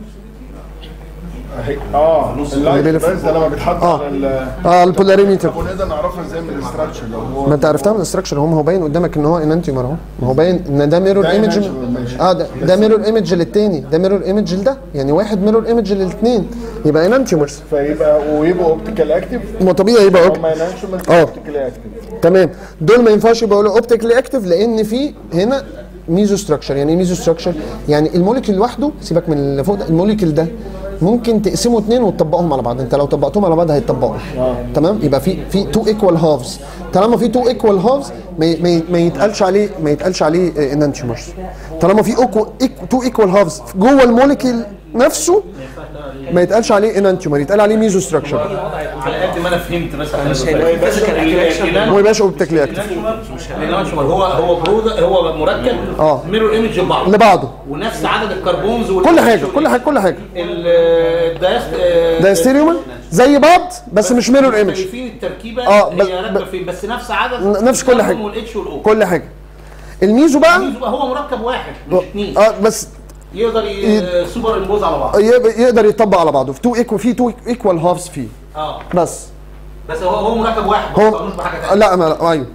اه اللايت بيلف- بس ده لما بيتحط اه. على ال اه البولاريميتر ونقدر نعرفها ازاي من الاستراكشر لو هو ما انت عرفتها من الاستراكشر هو ما هو باين قدامك ان هو انانتيومر اهو ما هو باين ان ده ميرور ده ايمج enantiomer، ماشي. اه ده, ده ميرور ايمج للتاني ده ميرور ايمج لده يعني واحد ميرور ايمج للاثنين يبقى انانتيومرز فيبقى ويبقوا اوبتيكال اكتف ما طبيعي يبقى هم أوب... انانشمنتس اه. اوبتيكال اكتف تمام دول ما ينفعش يبقوا اوبتيكلي اكتف لان في هنا ميزو ستراكشر يعني ايه ميزو ستراكشر يعني الموليكيول لوحده سيبك من اللي فوق ده الموليكيول ده ممكن تقسمه اثنين وتطبقهم على بعض انت لو طبقتهم على بعض هيتطبقوا تمام يبقى في في تو ايكوال هافز طالما في تو ايكوال هافز ما ي- ما ي- ما يتقالش عليه ما يتقالش عليه انانتيومرز طالما في تو ايكوال هافز جوه الموليكيول نفسه ما يتقالش عليه انانتيومر يتقال عليه ميزو ستراكشر على قد ما انا فهمت بس مش هيبقى physical attraction. هو يبقاش اوبتيكلي اكتف الانانشومر هو هو برودة هو مركب اه. ميرور ايمج لبعض لبعضه ونفس عدد الكربونز وال- كل حاجه كل حاجه كل حاجه ال- الدايست ده ستيريومر زي بعض بس مش ميرور ايمج مختلفين التركيبه اه، بس- هي راكبه فين بس نفس عدد ن- نفس كل حاجة. والاتش والاو كل حاجه الميزو بقى يبقى هو مركب واحد مش اثنين اه بس يقدر ي- سوبر امبوز على بعض يب- يقدر يطبق على بعضه في تو ايكو في تو ايكوال هافز فيه اه بس بس هو هو مركب واحد ما هو بيقارنوش بحاجه ثانيه لا ما لا ايوه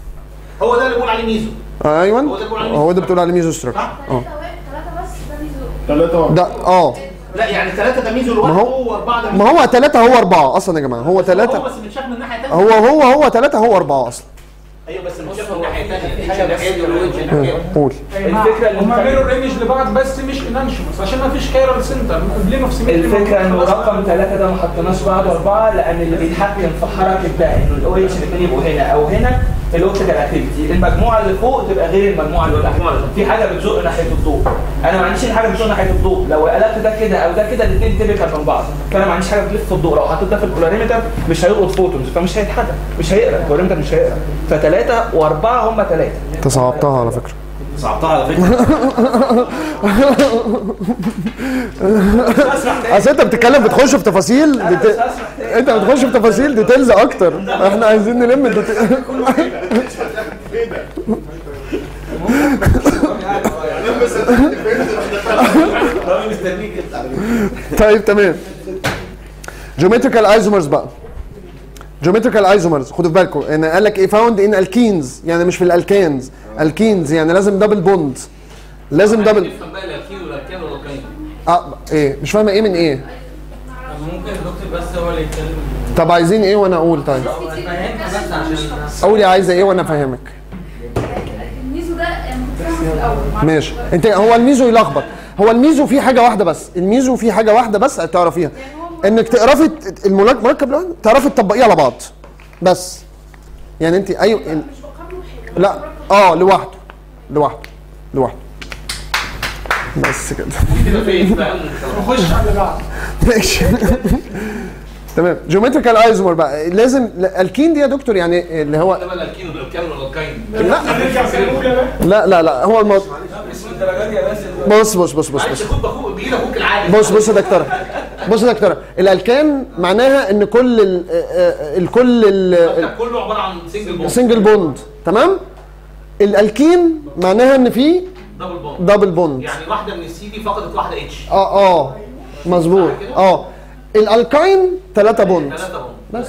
هو ده اللي بيقول عليه ميزو ايوه هو ده بيقول عليه هو ده بتقول عليه ميزو ستراكشر صح؟ اه ثلاثة بس ده ميزو ثلاثة ده اه لا يعني ثلاثه ده ميزو لوحده ما هو- واربعه ده ما ميزو هو ثلاثة هو أربعة أصلا يا جماعة هو هو ثلاثة بس متشاف من ناحيه ثانيه هو هو هو ثلاثة هو أربعة أصلا ايوه بس متشاف من ناحيه ثانيه الاتش ناحيه دي والويدج ناحيه دي. قول الفكرة اللي هما مخلي- ميرور ايمج لبعض بس مش انانشومس عشان ما فيش كايرال سنتر بلين اوف سيمتري الفكره انه رقم ثلاثه ده ما حطيناش بعد اربعه لان اللي بيتحكم في حركه ده انه الاو اتش الاثنين يبقوا هنا او هنا الاوبتيكال اكتيفيتي المجموعه اللي فوق تبقى غير المجموعه اللي تحت في حاجه بتزق ناحيه الضوء انا ما عنديش حاجه بتزق ناحيه الضوء لو قلبت ده كده او ده كده الاثنين تيبيكال من بعض فانا ما عنديش حاجه بتلف الضوء لو حطيت ده في البولاريمتر مش هيلقط فوتونز فمش هيتحدى مش هيقرا البولاريمتر مش هيقرا فثلاثه واربعه هم ثلاثه أنت صعبتها على فكرة صعبتها على فكره اصل انت بتتكلم بتخش في تفاصيل ديت... انت بتخش في تفاصيل ديتيلز اكتر احنا عايزين نلم الديتيل طيب تمام جيومتريكال ايزومرز بقى جيومتريكال ايزومرز خدوا في بالكم ان قال لك ايه فاوند ان الكينز يعني مش في الالكانز الكينز يعني لازم دبل بوند لازم دبل نفهم بقى الالكين والالكان والالكين اه ايه مش فاهمه ايه من ايه طب ممكن الدكتور بس هو اللي يتكلم طب عايزين ايه وانا اقول طيب فهمت بس عشان قولي عايزه ايه وانا افهمك الميزو ده متفهم في الاول معرفش ماشي انت هو الميزو يلخبط هو الميزو فيه حاجه واحده بس الميزو فيه حاجه واحده بس تعرفيها انك تعرفي المركب مركب لوحده تعرفي تطبقيه على بعض بس يعني انت ايوه إن- مش بقارنه بحاجه لا اه لوحده لوحده لوحده بس كده كده فين بقى نخش على اللي بعد ماشي تمام جيومتريكال ايزومر بقى لازم لا، الكين دي يا دكتور يعني اللي هو ده بقى الالكين والالكان والالكين لا نرجع زي ما نقول يا باشا لا لا لا هو الموضوع اسم الدرجات يا باسل بص بص بص بص بص معلش خد باخوك بايد اخوك العادي بص بص يا دكتوره بص يا دكتوره الالكان معناها ان كل ال آه، الكل المكتب كله عباره عن سنجل بوند سنجل بوند تمام الالكين معناها ان في دبل بوند دبل بوند يعني واحده من السي دي فقدت واحده اتش اه اه مظبوط اه الالكاين ثلاثة بوند ثلاثه بوند بس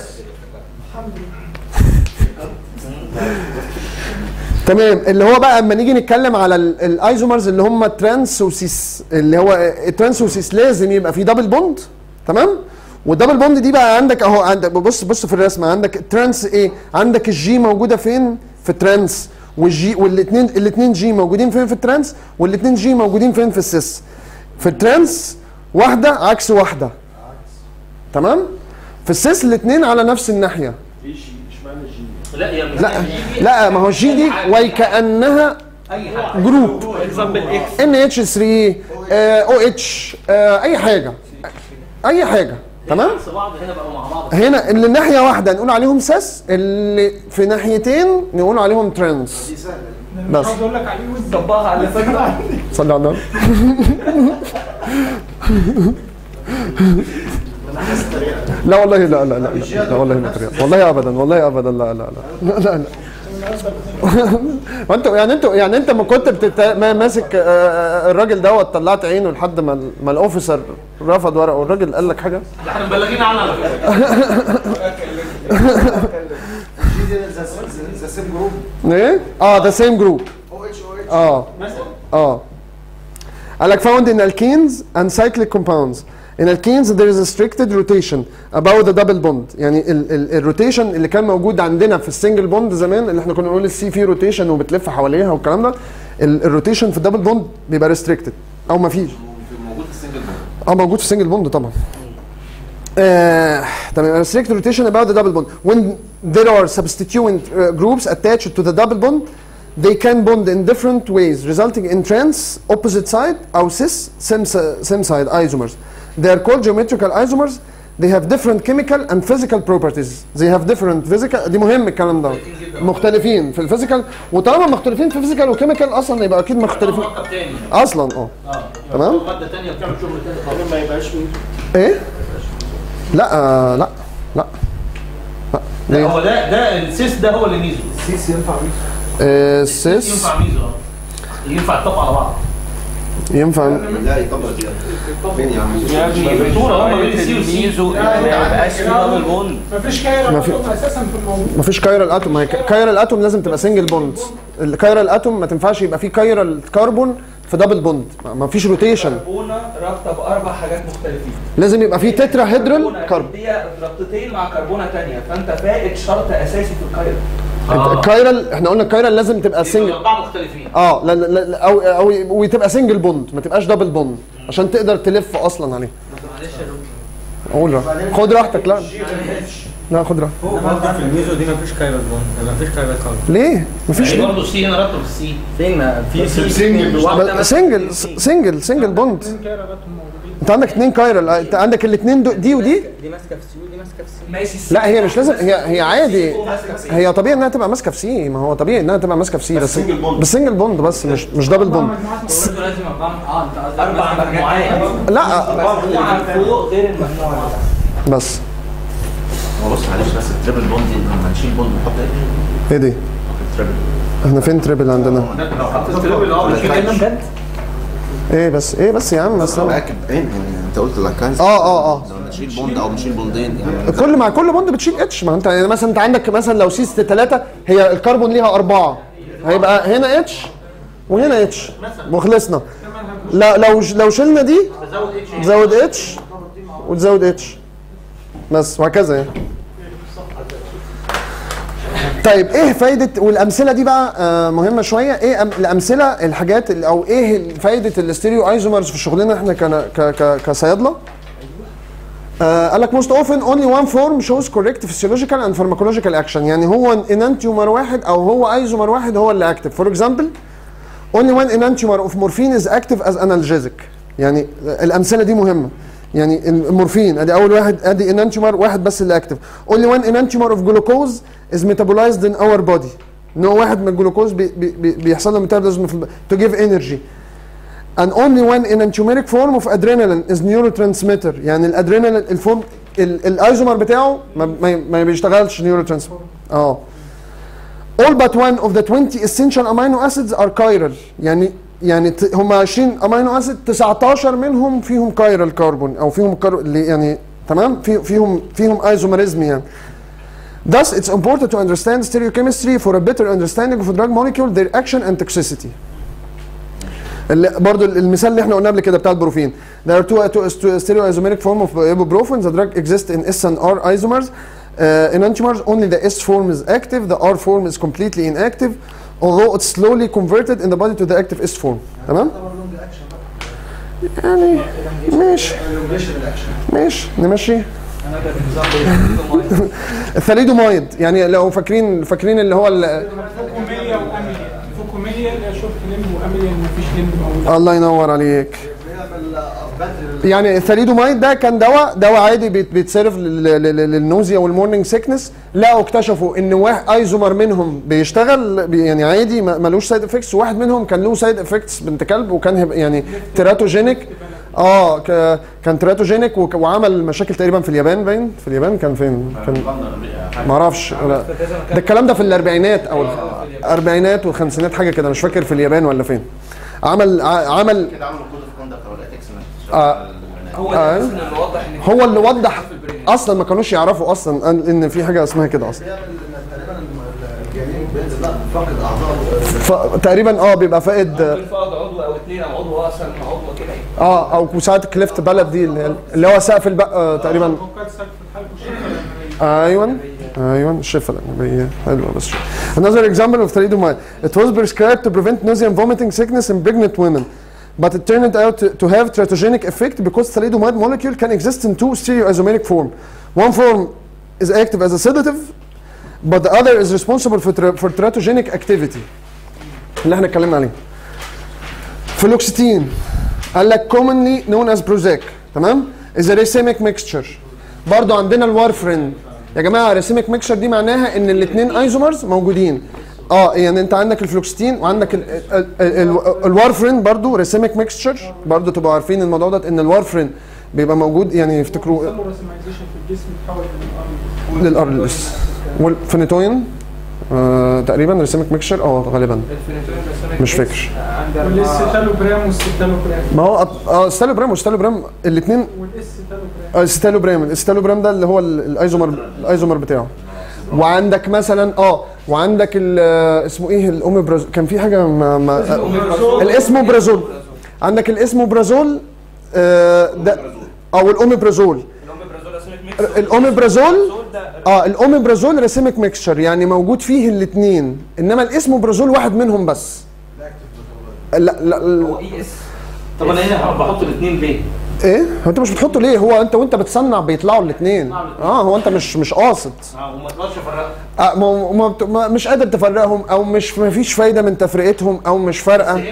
تمام اللي هو بقى اما نيجي نتكلم على ال- الايزومرز اللي هم ترانس وسيس اللي هو الترانس وسيس لازم يبقى في دبل بوند تمام والدبل بوند دي بقى عندك اهو عندك بص بص في الرسمه عندك الترانس ايه عندك الجي موجوده فين في الترانس والجي والاثنين الاثنين جي موجودين فين في الترانس والاثنين جي موجودين فين في السيس في الترانس واحده عكس واحده تمام في السيس الاثنين على نفس الناحيه لا يا لا لا ما هو الجي دي وكانها اي حاجه جروب ان اتش 3 او اتش اي حاجه اي حاجه تمام عكس بعض هنا بقوا مع بعض هنا اللي ناحيه واحده نقول عليهم ساس اللي في ناحيتين نقول عليهم ترانس بس عاوز اقول لك عليه وز طبقها على فكره صلي على النبي لا والله لا لا لا لا, لا والله ما طريقة. والله ابدا والله ابدا لا لا لا لا لا لا وانتوا يعني انتوا يعني انت ما كنت بتت... ما ماسك آه، آه، الراجل دوت طلعت عينه لحد ما ال- ما الاوفيسر رفض ورقه والراجل قال لك حاجه ده احنا مبلغين عنها على فكره ذا سيم جروب ايه اه ذا سيم جروب او اتش او اتش اه اه قال لك found in alkenes and cyclic compounds in alkenes there is a restricted rotation about the double bond يعني ال ال الروتيشن اللي كان موجود عندنا في السنجل بوند زمان اللي احنا كنا بنقول السي فيه روتيشن وبتلف حواليها والكلام ده ال- الروتيشن في الدبل بوند بيبقى ريستريكتد او ما فيش موجود في السنجل بوند اه موجود في السنجل بوند طبعا آه، تمام restrict rotation about the double bond when there are substituent uh, groups attached to the double bond they can bond in different ways resulting in trans opposite side or cis same, si- same side isomers they are called geometrical isomers they have different chemical and physical properties they have different physical دي مهم الكلام ده مختلفين في الفيزيكال وطالما مختلفين في الفيزيكال وكيميكال اصلا يبقى اكيد مختلفين مركب تاني اصلا اه اه تمام. ماده تانيه بتعمل شغل تاني خالص ما يبقاش مين ايه لا آه لا لا لا لا ليه؟ هو ده ده السيس ده هو اللي ميزو سيس ينفع مين؟ آه، سيس ينفع ميزو اه ينفع يطبق على بعض ينفع لا يطبق زياده فين يا عم الدكتوره هم بين السي والسي الميزو ما يبقاش في دبل بوند مفيش كايرا ما في- مطلوب اساسا في الموضوع مفيش كايرال اتوم ما هي كايرال اتوم لازم تبقى سنجل بوند الكايرال اتوم ما تنفعش يبقى فيه كايرال كربون في دبل بوند ما- ما فيش روتيشن كربونه رابطه باربع حاجات مختلفين لازم يبقى فيه تترا هيدرال كربونه كربون دي رابطتين مع كربونه ثانيه فانت فائت شرط اساسي في الكايرا انت الكايرال احنا قلنا الكايرال لازم تبقى سنجل اربعه مختلفين اه لا لا لا او او وتبقى سنجل بوند ما تبقاش دبل بوند عشان تقدر تلف اصلا عليه قول راحتك خد راحتك لا لا خد راحتك في الميزو دي مفيش كايرال بوند مفيش كايرال كاربون ليه؟ مفيش برضه السي هنا رابطه بالسي فين في بس سنجل واحده مثلا سنجل سنجل سنجل بوند اتنين كايرا جاتهم موجودين انت عندك اتنين كايرال انت عندك الاثنين دي ودي دي ماسكه في سي ودي ماسكه في سي ماشي لا هي مش لازم هي هي عادي هي طبيعي انها تبقى ماسكه في سي ما هو طبيعي انها تبقى ماسكه في سي بس single bond. بس سنجل بوند بس مش مش دبل بوند برضه لازم اربعه اه انت قصدك اربع مثلاً مجموعات لا مجموعه فوق غير المجموعه اللي بس هو بص معلش بس التريبل بوند دي لما نشيل بوند نحط ايه؟ ايه دي التريبل احنا فين تريبل عندنا لو حطيت التريبل اه بنشيل اتش بجد ايه بس ايه بس يا عم بس أنا- باكد ايه يعني انت قلت لاكايز اه اه اه لو نشيل بوند او نشيل بوندين يعني كل مع كل بوند بتشيل اتش ما انت يعني مثلا انت عندك مثلا لو سيس 3 هي الكربون ليها اربعه هيبقى هنا اتش وهنا اتش وخلصنا لا لو لو شلنا دي تزود اتش وتزود اتش بس وهكذا يعني طيب ايه فايده والامثله دي بقى آه مهمه شويه ايه أم الامثله الحاجات ال- او ايه فايده الاستيريو ايزومرز في شغلنا احنا كنا- ك ك كصيادله آه قال لك most often only one form shows correct physiological and pharmacological action يعني هو enantiomer واحد او هو ايزومر واحد هو اللي active for example only one enantiomer of morphine is active as analgesic يعني الامثله دي مهمه يعني المورفين ادي اول واحد ادي انانتيومر واحد بس اللي اكتف only one enantiomer of glucose is metabolized in our body ان هو واحد من الجلوكوز بي بي بي بيحصل له ميتابوليزم في الب- to give energy and only one enantiomeric form of adrenaline is neurotransmitter يعني الادرينالين الفورم ال- الايزومر بتاعه ما, ما, ما بيشتغلش نيوروترانسميتر اه all but one of the 20 essential amino acids are chiral يعني يعني ت- هم 20 امينو اسيد 19 منهم فيهم كايرال كربون او فيهم كار... اللي يعني تمام في فيهم فيهم ايزوميريزم يعني Thus, it's important to understand stereochemistry for a better understanding of a drug molecule, their action and toxicity. اللي برضو المثال اللي احنا قلناه قبل كده بتاع البروفين. There are two, two, two stereoisomeric form of ibuprofen. The drug exists in S and R isomers. Uh, enantiomers, only the S form is active. The R form is completely inactive. Although it's slowly converted in the body to the active S form. تمام؟ يعني ماشي ماشي نمشي الثاليدومايد يعني لو فاكرين فاكرين اللي هو ال- فوكوميليا واميليا فوكوميليا اللي هي شورت ليمب واميليا اللي مفيش ليمب موجود الله ينور عليك يعني الثاليدومايد ده كان دواء دواء عادي بيت- بيتصرف لل- لل- للنوزيا والمورنينج سيكنس لقوا اكتشفوا ان واحد ايزومر منهم بيشتغل بي- يعني عادي ما- ملوش سايد افكتس وواحد منهم كان له سايد افكتس بنت كلب وكان هيبقى يعني تيراتوجينيك اه ك- كان تيراتوجينيك وك- وعمل مشاكل تقريبا في اليابان باين في اليابان كان فين كان ما اعرفش لا ده الكلام ده في الاربعينات او الاربعينات والخمسينات حاجه كده مش فاكر في اليابان ولا فين عمل ع- عمل كده عملوا كود اوف كوندكت او الاتكس آه. هو آه. ده اللي وضح ان في هو اللي وضح اصلا ما كانوش يعرفوا اصلا أن- ان في حاجه اسمها كده اصلا تقريبا الجنين بينزل لا فاقد اعضاء فتقريبا اه بيبقى فائد ممكن فقد عضو او اثنين او عضو اصلا عضو كده يعني. اه او ساعات كليفت بلد دي اللي هي- اللي هو سقف البق آه تقريبا فوقات سقف الحلق والشفه ايوه ايوه الشفه الانبيه حلوه بس شوية. Another example of thalidomide. It was prescribed to prevent nausea and vomiting sickness in pregnant women. But it turned out to, to have teratogenic effect because thalidomide molecule can exist in two stereoisomeric form. One form is active as a sedative, but the other is responsible for, ter- for teratogenic activity. اللي احنا اتكلمنا عليه. فلوكسيتين قال لك commonly known as Prozac تمام؟ is a racemic mixture. برضو عندنا الوارفرين يا جماعه ريسيميك ميكشر دي معناها ان الاثنين ايزومرز موجودين اه يعني انت عندك الفلوكستين وعندك ال- ال- ال- الوارفرين برضو ريسيميك ميكشر برضو تبقوا عارفين الموضوع ده ان الوارفرين بيبقى موجود يعني يفتكروا بيحصل له رسمايزيشن في الجسم يتحول من الار للار اس والفينيتوين آه تقريبا ريسيميك ميكشر اه غالبا مش فاكر والستالوبرام والستالوبرام ما هو أط- اه ستالوبرام وستالوبرام الاثنين والستالوبرام الستالوبرام الستالوبرام ده اللي هو ال- الايزومر الايزومر بتاعه وعندك مثلا اه وعندك ال- آه، اسمه ايه الاوميبرازول كان في حاجه ما ما الاسموبرازول عندك الاسموبرازول آه ده او الاوميبرازول الاوميبرازول اه الاوميبرازول ريسيميك ميكشر يعني موجود فيه الاثنين انما الاسموبرازول واحد منهم بس لا لا, لا اي اس طب انا هنا بحط الاثنين ليه؟ ايه هو انت مش بتحطه ليه هو انت وانت بتصنع بيطلعوا الاثنين اه هو انت مش مش قاصد اه وما تقدرش تفرقها آه ما ما بت- ما مش قادر تفرقهم او مش ما فيش فايده من تفرقتهم او مش فارقه هنا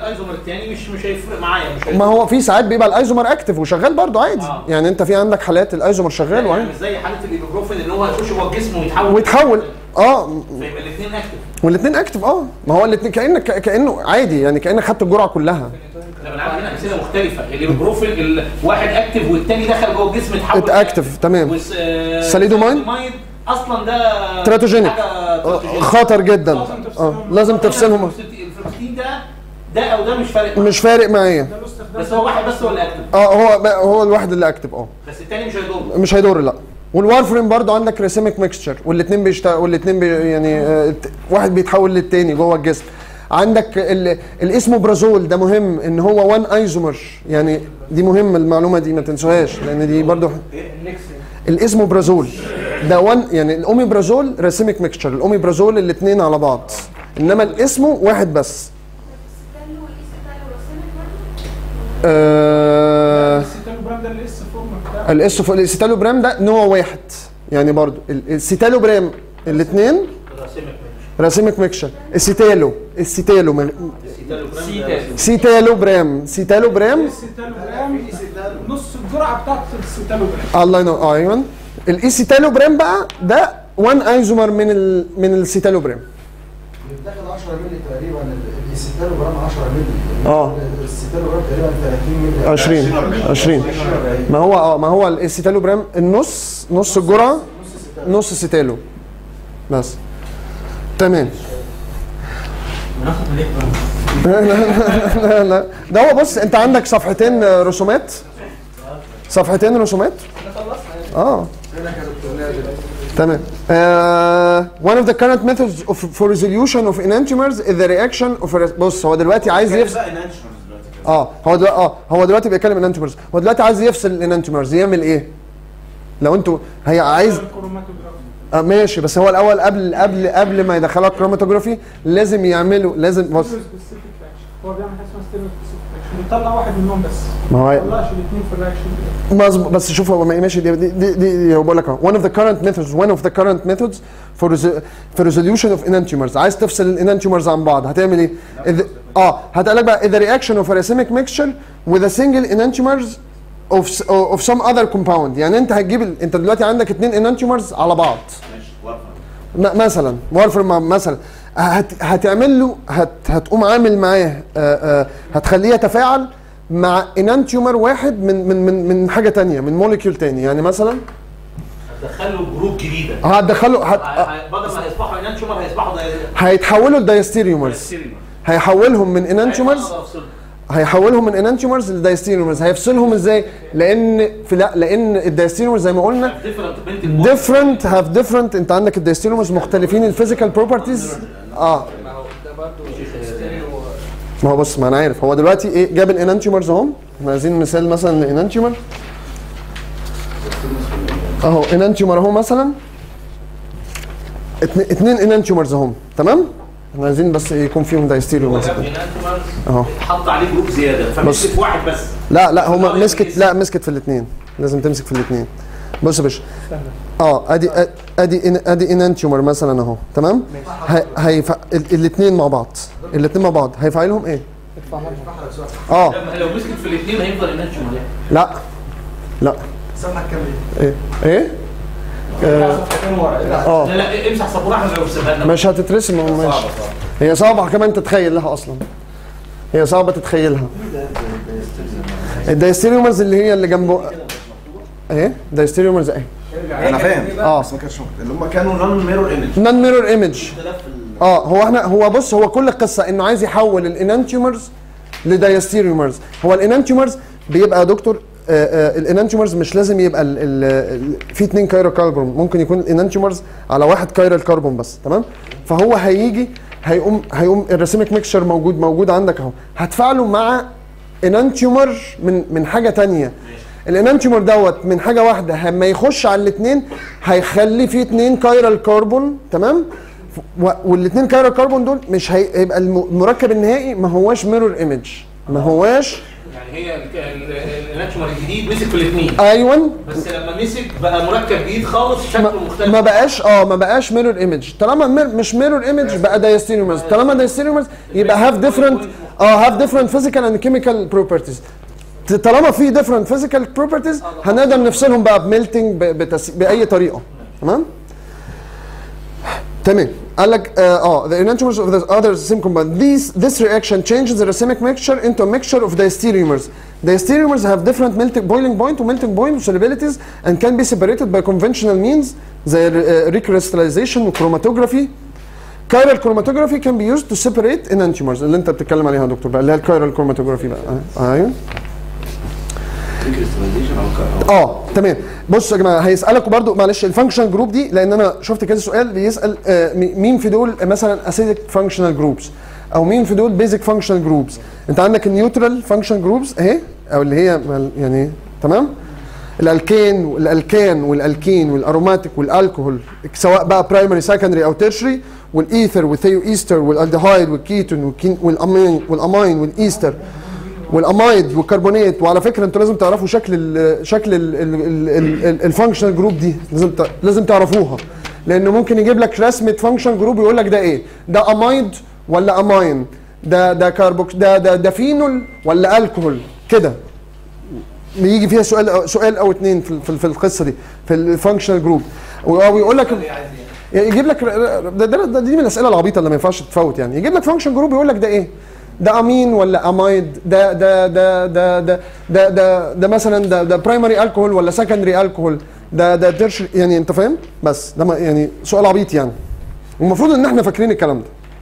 الايزومر الثاني مش مش هيفرق معايا مش ما هو في ساعات بيبقى الايزومر اكتف وشغال برضه عادي آه. يعني انت في عندك حالات الايزومر شغال يعني وعادي مش زي حاله الايبوبروفين اللي هو هيخش جوه الجسم ويتحول ويتحول اه فيبقى الاثنين اكتف والاثنين اكتف اه ما هو الاثنين كانك كانه عادي يعني كانك خدت الجرعه كلها ده انا عندي هنا امثله مختلفه الايبوبروفين ال- واحد اكتف والثاني دخل جوه الجسم اتحول اتاكتف تمام والس- آه، ساليدوماين؟ ساليدوماين اصلا ده تراتوجينيك حاجة تراتوجينيك. خطر جدا اه لازم تفصلهم الفلوكسيتين ده ده او ده مش فارق مش فارق معايا بس هو واحد بس هو اللي اكتف اه هو هو الواحد اللي اكتف اه بس الثاني مش هيضر مش هيضر لا والوارفرين برضو عندك ريسيميك ميكستشر والاثنين بيشت والاثنين بي يعني آه، الت- واحد بيتحول للتاني جوه الجسم عندك ال- الاسموبرازول ده مهم ان هو 1 ايزومر يعني دي مهم المعلومه دي ما تنسوهاش لان دي برضو الاسموبرازول ده 1 يعني الاوميبرازول ريسيميك ميكستشر الاوميبرازول الاثنين على بعض انما الاسمو واحد بس آه السيتالوبرام ده اللي لسه فورمه بتاعه الاس السيتالوبرام ده نوع واحد يعني برضو ال- السيتالوبرام الاثنين راسيمك ميكشر السيتالو السيتالو م- سيتالوبرام سيتالوبرام السيتالوبرام نص الجرعه بتاعت السيتالوبرام الله ينور آه، ايوه الايسيتالوبرام بقى ده 1 ايزومر من ال من السيتالوبرام بتاخد 10 مللي تقريبا السيتالوجرام 10 مللي اه السيتالوجرام تقريبا 30 مللي 20 20 ما هو اه ما هو السيتالوبرام النص نص الجرعه نص سيتالو بس تمام بناخد من ايه لا لا لا ده هو بص انت عندك صفحتين رسومات صفحتين رسومات اه تمام uh, one of the current methods of, for resolution of enantiomers is the reaction of a بص هو دلوقتي عايز يفصل اه هو دلوقتي اه هو دلوقتي بيتكلم انانتيومرز هو دلوقتي عايز يفصل الانانتيومرز يعمل ايه؟ لو انتوا هي عايز الكروماتوجراف آه ماشي بس هو الاول قبل قبل قبل ما يدخلها كروماتوجرافي لازم يعملوا لازم بص سبيسيفيك اكشن هو بيعمل حاجه اسمها ستيريو سبيسيفيك اكشن بيطلع واحد منهم بس ما هو ما يطلعش الاثنين في الرياكشن مظبوط بس شوف هو ما- ماشي دي دي دي, دي, دي هو بقول لك اهو one of the current methods one of the current methods for res- for resolution of enantiomers عايز تفصل الانانتيومرز عن بعض هتعمل ايه؟ إذا اه هتقول لك بقى the reaction of a racemic mixture with a single enantiomers of s- of some other compound يعني انت هتجيب ال... انت دلوقتي عندك اثنين انانتيومرز على بعض ماشي وارفع م- مثلا وارفر مثلا هت هتعمل له هت هتقوم عامل معاه آه، آه، هتخليه يتفاعل مع انانتيومر واحد من من من من حاجه تانية من موليكيول تاني يعني مثلا هتدخله جروب جديده هتدخله هت ه- ه- بدل ما هيصبحوا انانشومر هيصبحوا داي- هيتحولوا لدايستيريومرز دايستيريومر. هيحولهم من انانتيومرز أيوة، أفصل. هيحولهم من انانتيومرز لدايستيريومرز هيفصلهم ازاي لان في لا لان الدايستيريومرز زي ما قلنا different بنت البوست. different have different انت عندك الدايستيريومرز مختلفين الفيزيكال بروبرتيز اه ما هو بص ما انا عارف هو دلوقتي ايه جاب الانانتيومرز اهم احنا عايزين مثال مثلا لانانتيومر اهو انانتيومر اهو مثلا اتن- اتنين انانتيومرز اهم تمام احنا عايزين بس يكون فيهم دايستيريومرز جاب انانتومرز اهو حط عليه جروب زياده فمسك واحد بس لا لا هما مسكت لا مسكت في الاثنين لازم تمسك في الاثنين بص يا باشا اه ادي ادي إن- ادي انانتيومر مثلا اهو تمام هي هيف... الاثنين مع بعض الاثنين مع بعض هيفعلهم ايه اه لما لو مسكت في الاثنين هيفضل انانشومر يعني لا لا صفحه كام ايه ايه اه آه. لا لا امسح سبوره احنا لو سيبها لنا مش هتترسم هو ماشي هي صعبة كمان تتخيل لها اصلا هي صعبة تتخيلها الدايستيريومرز اللي هي اللي جنبه ايه دايستيريومرز ايه انا فاهم اه بس ما كانش اللي هم كانوا نون ميرور ايمج نون ميرور ايمج اه هو احنا هو بص هو كل القصه انه عايز يحول الانانتيومرز لدايستيريومرز هو الانانتيومرز بيبقى يا دكتور آه آه الانانتيومرز مش لازم يبقى ال ال ال في اثنين كايرال كربون ممكن يكون الانانتيومرز على واحد كايرال كربون بس تمام فهو هيجي هيقوم هيقوم الراسيميك ميكشر موجود موجود عندك اهو هتفاعله مع انانتيومر من من حاجه تانية الانانتيومر دوت من حاجه واحده لما يخش على الاثنين هيخلي فيه اثنين كايرال كربون تمام والاثنين كايرال كربون دول مش هي- هيبقى الم- المركب النهائي ما هواش ميرور ايمج ما هواش يعني هي ال- ال- ال- الانانشومر الجديد مسك في الاثنين ايوه بس لما مسك بقى مركب جديد خالص شكله مختلف ما بقاش اه ما بقاش ميرور ايمج طالما مير مش ميرور ايمج بقى دايستيريومرز طالما دايستيريومرز يبقى هاف ديفرنت اه have different physical and chemical properties ت- طالما في different physical properties هنقدر نفصلهم بقى بميلتنج بتس... باي طريقه تمام تمام قال لك اه آه، the enantiomers of the other same compound these this reaction changes the racemic mixture into a mixture of diastereomers diastereomers have different melting boiling point و melting point و solubilities and can be separated by conventional means زي uh, recrystallization و chromatography chiral chromatography can be used to separate enantiomers اللي انت بتتكلم عليها يا دكتور بقى اللي هي الكايرال chromatography بقى آه، ايوه كريستاليزيشن او ك- اه تمام بصوا يا جماعه هيسالكوا برضو معلش الفانكشن جروب دي لان انا شفت كذا سؤال بيسال آه، مي- مين في دول مثلا اسيدك فانكشنال جروبس او مين في دول بيزك فانكشنال جروبس انت عندك النيوترال فانكشن جروبس اهي او اللي هي مال- يعني تمام الالكين والالكان والالكين والاروماتيك والالكوهول سواء بقى برايمري سكندري او تيرشري والايثر والثيو ايستر والالدهايد والكيتون والكين والامين والامين والايستر والامايد والكربونات وعلى فكره انتوا لازم تعرفوا شكل ال شكل الفانكشنال جروب دي لازم ت- لازم تعرفوها لانه ممكن يجيب لك رسمه فانكشن جروب ويقول لك ده ايه ده امايد ولا اماين ده ده كاربوكس ده ده ده فينول ولا الكحول كده بيجي فيها سؤال سؤال او اتنين في في, في القصه دي في الفانكشنال جروب او يقول لك يجيب لك ده, ده, ده دي من الاسئله العبيطه اللي ما ينفعش تفوت يعني يجيب لك فانكشن جروب يقول لك ده ايه ده امين ولا امايد ده ده ده ده ده ده ده, ده مثلا ده ده برايمري الكحول ولا سكندري الكحول ده ده ترش يعني انت فاهم بس ده ما- يعني سؤال عبيط يعني والمفروض ان احنا فاكرين الكلام ده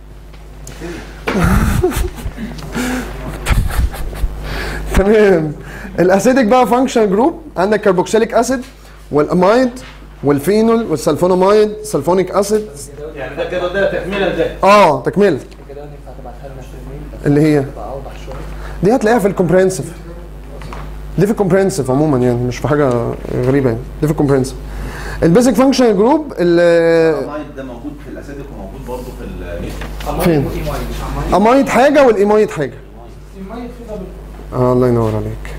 تمام الاسيدك بقى فانكشن جروب عندك كربوكسيليك اسيد والامايد والفينول والسلفونامايد سلفونيك اسيد يعني ده كده ده تكمله ده اه تكمله كده ينفع تبعتها لنا في الميل اللي هي تبقى اوضح شويه دي هتلاقيها في الكومبرينسيف دي في الكومبرينسيف عموما يعني مش في حاجه غريبه يعني دي في الكومبرينسيف البيزك فانكشن جروب الامايد ده موجود في الاسيدك وموجود برضه في الميث فين؟ امايد حاجه والايمايد حاجه الميت في دبل آه الله ينور عليك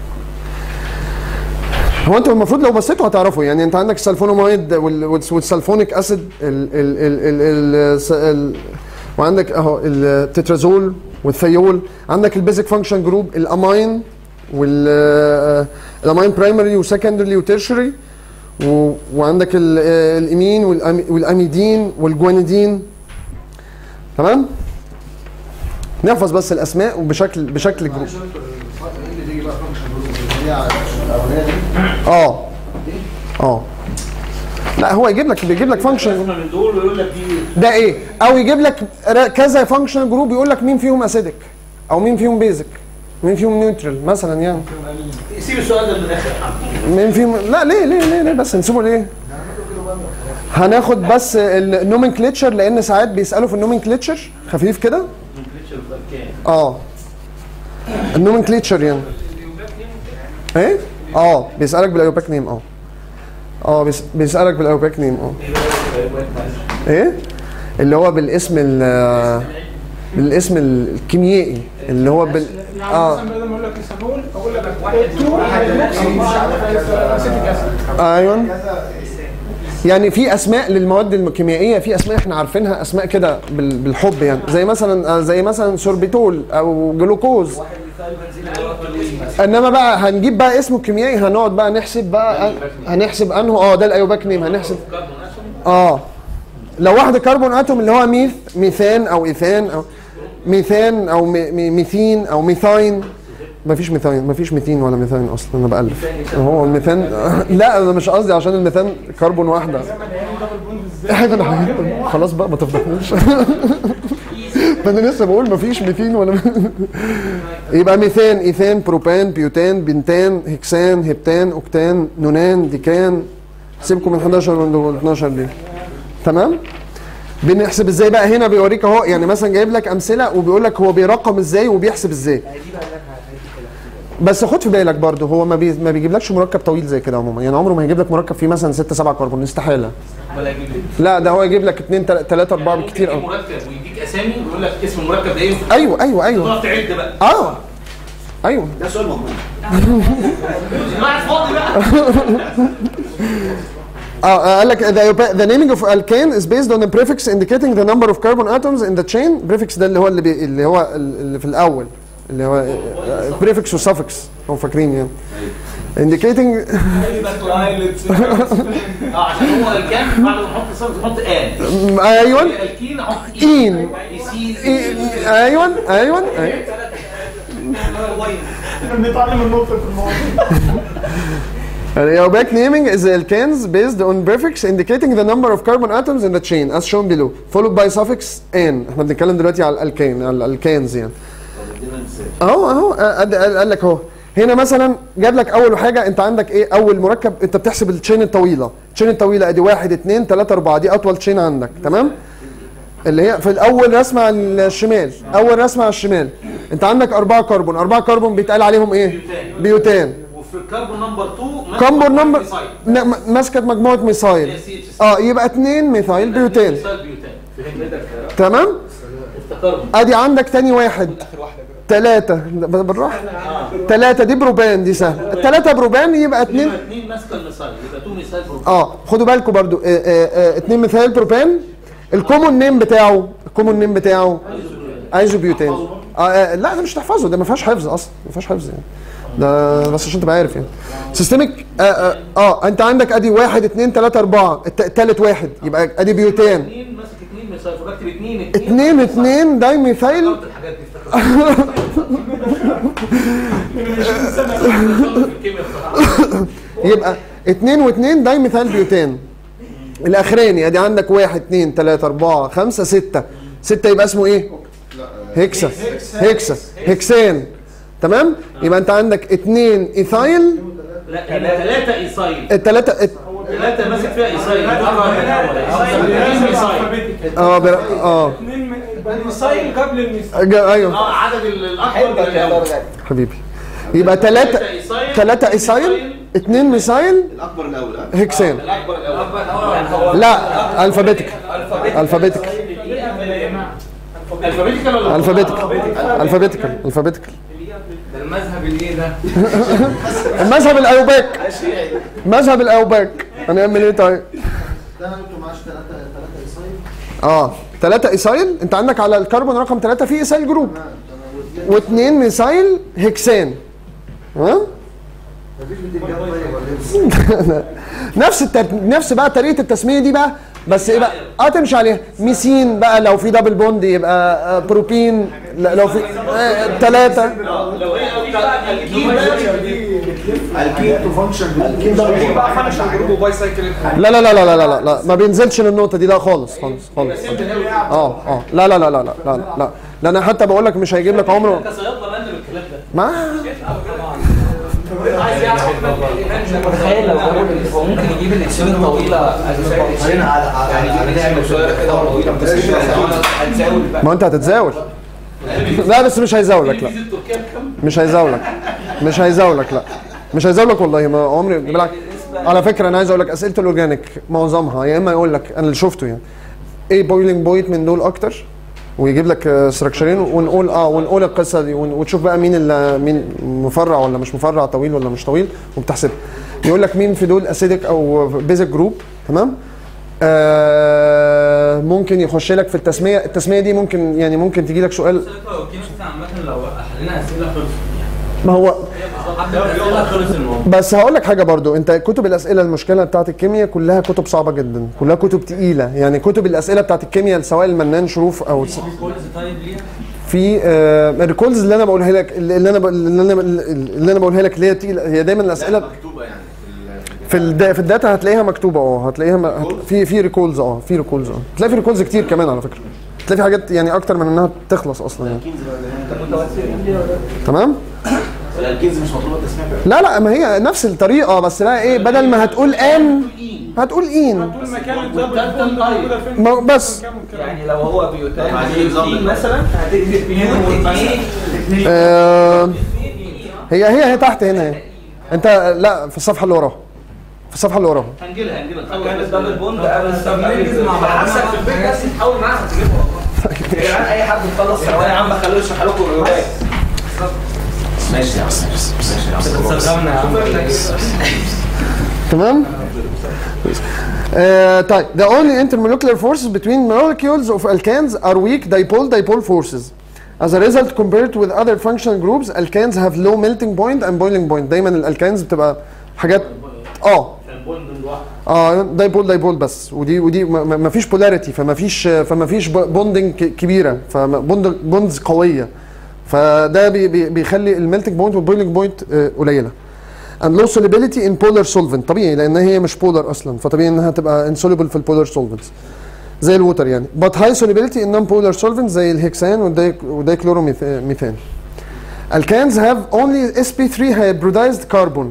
هو انتوا المفروض لو بصيتوا هتعرفوا يعني انت عندك السلفونامايد وال- وال- والسلفونيك اسيد ال ال ال ال ال س- ال وعندك اهو التترازول والثيول عندك البيزك فانكشن جروب الامين وال الامين برايمري وسكندري وتيرشري و- وعندك ال- آه، الامين والأمي- والاميدين والجوانيدين تمام نحفظ بس الاسماء وبشكل بشكل جروب معلش يا دكتور الخط ايه اللي بيجي بقى فانكشن جروب اللي هي الاولانيه دي اه اه لا هو يجيب لك بيجيب لك فانكشن من دول ويقول لك دي ده ايه او يجيب لك ر- كذا فانكشن جروب يقول لك مين فيهم اسيدك او مين فيهم بيزك مين فيهم نيوترال مثلا يعني سيب السؤال ده للاخر مين فيهم لا ليه ليه ليه, ليه بس نسيبه ليه هناخد بس النومنكليتشر لان ساعات بيسالوا في النومنكليتشر خفيف كده اه النومنكليتشر يعني ايه اه بيسالك بالايوباك نيم اه اه بيس- بيسالك بالايوباك نيم اه ايه اللي هو بالاسم ال بالاسم الكيميائي اللي هو بال يعني اه مثلا بدل ما اقول لك ايثانول اقول لك 2 اسيتيك اسيد ايوه يعني في اسماء للمواد الكيميائيه في اسماء احنا عارفينها اسماء كده بال- بالحب يعني زي مثلا آه، زي مثلا سوربيتول او جلوكوز انما بقى هنجيب بقى اسمه الكيميائي هنقعد بقى نحسب بقى هنحسب انه اه ده الايوباك نيم هنحسب اه لو واحد كربون اتوم اللي هو ميث ميثان او ايثان او ميثان او مي- مي- ميثين او ميثاين مفيش ميثاين مفيش ميثين ولا ميثاين اصلا انا بالف هو الميثان لا انا مش قصدي عشان الميثان كربون واحده حاجه انا هجيب- خلاص بقى ما تفضحنيش ما انا لسه بقول مفيش ميثين ولا يبقى ميثان ايثان بروبان بيوتان بنتان هكسان هبتان اوكتان نونان ديكان سيبكم من 11 وال 12 دي تمام بنحسب ازاي بقى هنا بيوريك اهو يعني مثلا جايب لك امثله وبيقول لك هو بيرقم ازاي وبيحسب ازاي بس خد في بالك برضه هو ما, بي... ما بيجيبلكش مركب طويل زي كده عموما يعني عمره ما هيجيب لك مركب فيه مثلا 6 7 كربون استحاله ولا يجيب لي لا ده هو يجيب لك 2 3 4 ممكن بالكتير يجيب قوي مركب ويديك اسامي ويقول لك اسم المركب ده ايه ايوه ايوه ايوه تقعد تعد بقى اه ايوه ده سؤال مضمون قاعد فاضي بقى اه قال لك the, the naming of alkane is based on a prefix indicating the number of carbon atoms in the chain prefix ده اللي هو اللي, بي اللي هو اللي في الاول اللي هو بريفكس وسافكس لو فاكرين يعني indicating اه عشان هو الكام بعد ما نحط صفر نحط ان ايوه الكين احط إين. يسين إيه- ايوه ايوه ايوه بنتعلم النطق في الموضوع The Arabic naming is the alkanes based on prefix indicating the number of carbon atoms in the chain as shown below followed by suffix n احنا بنتكلم دلوقتي على الالكين على الالكانز يعني اهو اهو قد- قال قال لك اهو هنا مثلا جاب لك اول حاجه انت عندك ايه اول مركب انت بتحسب التشين الطويله التشين الطويله ادي واحد اثنين ثلاثة أربعة دي أطول تشين عندك تمام اللي هي في الأول رسمة على الشمال أول رسمة على الشمال أنت عندك أربعة كربون أربعة كربون بيتقال عليهم إيه؟ بيوتان وفي الكربون نمبر 2 كمبر نمبر ن- م- ماسكه مجموعه ميثايل اه يبقى اتنين ميثايل بيوتان مثال بيوتان فهمت تمام افتكرنا ادي عندك تاني واحد ثلاثة بالراحة ثلاثة دي بروبان دي سهلة الثلاثة بروبان يبقى اتنين يبقى اثنين ماسكه المثال يبقى 2 مثال بروبان اه خدوا بالكم برضو اه اه اه اتنين ميثايل بروبان الكومون نيم بتاعه الكومون نيم بتاعه ايزوبيوتان اه اه لا ده مش تحفظه ده ما فيهاش حفظ اصلا ما فيهاش حفظ يعني ده بس عشان تبقى عارف يعني سيستميك اه, اه, اه انت عندك ادي واحد اتنين تلاتة اربعة الت- التالت واحد يبقى ادي بيوتان اثنين ماسك اثنين مثال فبكتب اثنين اتنين اتنين داي ميثايل افتكرت الحاجات دي افتكرت في الكيمياء بصراحه يبقى اتنين واتنين داي ميثايل بيوتان الاخراني ادي عندك واحد اتنين تلاتة اربعة خمسة ستة ستة يبقى اسمه ايه؟ هيكسا هيكسا هيكسان تمام؟ يبقى انت عندك اتنين ايثايل لا هنا ثلاثه ايسايل التلاتة ات- ثلاثه ماسك فيها ايسايل بكره من الاول اثنين ايسايل اه بر... اه الميسايل قبل الميسايل جا- ايوه اه عدد ال- الاكبر من الاول حبيبي يبقى تلاتة تلاتة ايثايل اتنين ميثايل الاكبر الاول ها هيكسان الاكبر الاول لا الفابيتيك الفابيتيك الفابيتيكال ولا الفابيتيكال الفابيتيكال الفابيتيكال ده المذهب الايه ده؟ المذهب الاوباك مذهب الاوباك هنعمل ايه طيب؟ ده انا انتوا معاش ثلاثة ثلاثة ايسايل اه ثلاثة ايسايل انت عندك على الكربون رقم ثلاثة في ايسايل جروب واثنين ميثايل هكسان ها مفيش بتنجان طيب ولا ايه؟ نفس التر... نفس بقى طريقة التسمية دي بقى بس ايه بقى اه تمشي عليها ميثين بقى لو في دبل بوند يبقى آه بروبين لا لو في ثلاثة لو هي الكين الكين تو فانكشن الكين بقى فانكشن جروب وباي سايكل لا لا لا لا لا لا لا ما بينزلش للنقطة دي لا خالص خالص خالص اه اه لا لا لا لا لا لا لا لا انا حتى بقول لك مش هيجيب لك عمره كصيادله بندل الكلام ده ما متخيل لو هو هو ممكن يجيب الاكسيون الطويله على على يعني بنعمل صغيره كده وطويله هتزاول بقى ما انت هتتزاول لا بس مش هيزاولك لا تركيا بكام؟ مش هيزاولك مش هيزاولك لا مش هيزاولك والله ما عمري بالعكس على فكره انا عايز اقول لك اسئله الاورجانيك معظمها يا اما يقول لك انا اللي شفته يعني ايه بويلنج بوينت من دول اكتر ويجيب لك ستراكشرين ونقول اه ونقول القصه دي ون- وتشوف بقى مين اللي مين مفرع ولا مش مفرع طويل ولا مش طويل وبتحسبها يقول لك مين في دول اسيدك او بيزك جروب تمام آه ممكن يخش لك في التسميه التسميه دي ممكن يعني ممكن تجي لك سؤال لو كيمستري عامة لو حلينا اسئله خلصت ما هو حتى الاسئله خلص الموضوع بس هقول لك حاجه برضو انت كتب الاسئله المشكله بتاعت الكيمياء كلها كتب صعبه جدا كلها كتب تقيله يعني كتب الاسئله بتاعت الكيمياء سواء المنان شروف او س- كولز طيب ليها في آه الريكولز اللي انا بقولها لك اللي انا ب- اللي انا اللي انا بقولها لك اللي هي تقيله هي دايما الاسئله مكتوبه يعني في الدا في الداتا هتلاقيها مكتوبه اه هتلاقيها م- هت- في في ريكولز اه في ريكولز اه هتلاقي في ريكولز كتير كمان على فكره هتلاقي في حاجات يعني اكتر من انها تخلص اصلا يعني تمام الكنز مش مطلوبه التسميه لا لا ما هي نفس الطريقه بس بقى ايه بدل ما هتقول ان هتقول اين طول ما كان الدبل بوند موجوده فين ما- بس كام والكلام. يعني لو هو بيوتان عايزين نظام اثنين مثلا هتكتب اثنين واثنين آه هي هي هي تحت هنا اهي انت لا في الصفحه اللي وراها في الصفحه اللي وراها هنجيلها هنجيلها كان الدبل بوند قبل السبب نركز مع بعض. حسب في البيت بس تحاول معاها تجيبها يا جدعان اي حد يخلص ثانويه عامه خلوه يشرح لكم الروايات ماشي يا عم ماشي يا عم صغرنا يا عم تمام آه طيب the only intermolecular forces between molecules of alkanes are weak dipole dipole forces As a result, compared with other functional groups, alkanes have low melting point and boiling point. دايما الالكانز بتبقى حاجات اه عشان البوند لوحده اه دايبول دايبول بس ودي ودي ما- ما ما فيش بولاريتي فما فيش فما فيش بوندنج كبيره فبوندز قويه فده بي بي بيخلي الميلتنج بوينت والبويلنج بوينت قليله and low solubility in polar solvent طبيعي لان هي مش بولر اصلا فطبيعي انها تبقى insoluble في البولار solvents زي الووتر يعني but high solubility in non-polar solvents زي الهكسان والداي- والدايكلوروميثان Alkanes have only sp3 hybridized carbon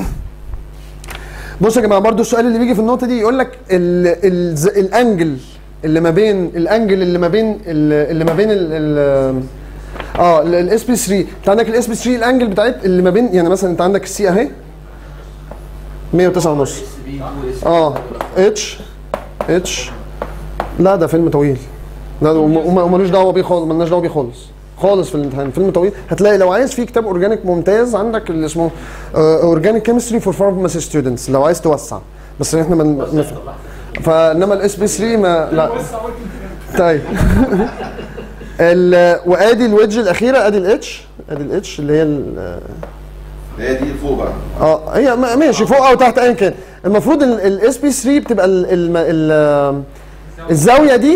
بصوا يا جماعه برضو السؤال اللي بيجي في النقطه دي يقول لك ال ال الانجل اللي ما بين الانجل اللي ما بين ال- اللي ما بين ال ال اه الاس بي 3 انت عندك الاس بي 3 الانجل بتاعت اللي ما بين يعني مثلا انت عندك السي اهي 109 ونص اه اتش اتش لا ده فيلم طويل لا ده وم- وم- ومالوش دعوه بيه خالص مالناش دعوه بيه خالص خالص في الامتحان فيلم طويل هتلاقي لو عايز في كتاب اورجانيك ممتاز عندك اللي اسمه اورجانيك كيمستري فور فارماسي ستودنتس لو عايز توسع بس احنا من نف... فانما الاس بي 3 ما لا طيب ال... وادي الويدج الاخيره ادي الاتش ادي الاتش اللي هي ال... هي دي فوق بقى اه هي ما- ماشي فوق او تحت ايا كان المفروض الاس بي 3 بتبقى ال ال ال الزاويه دي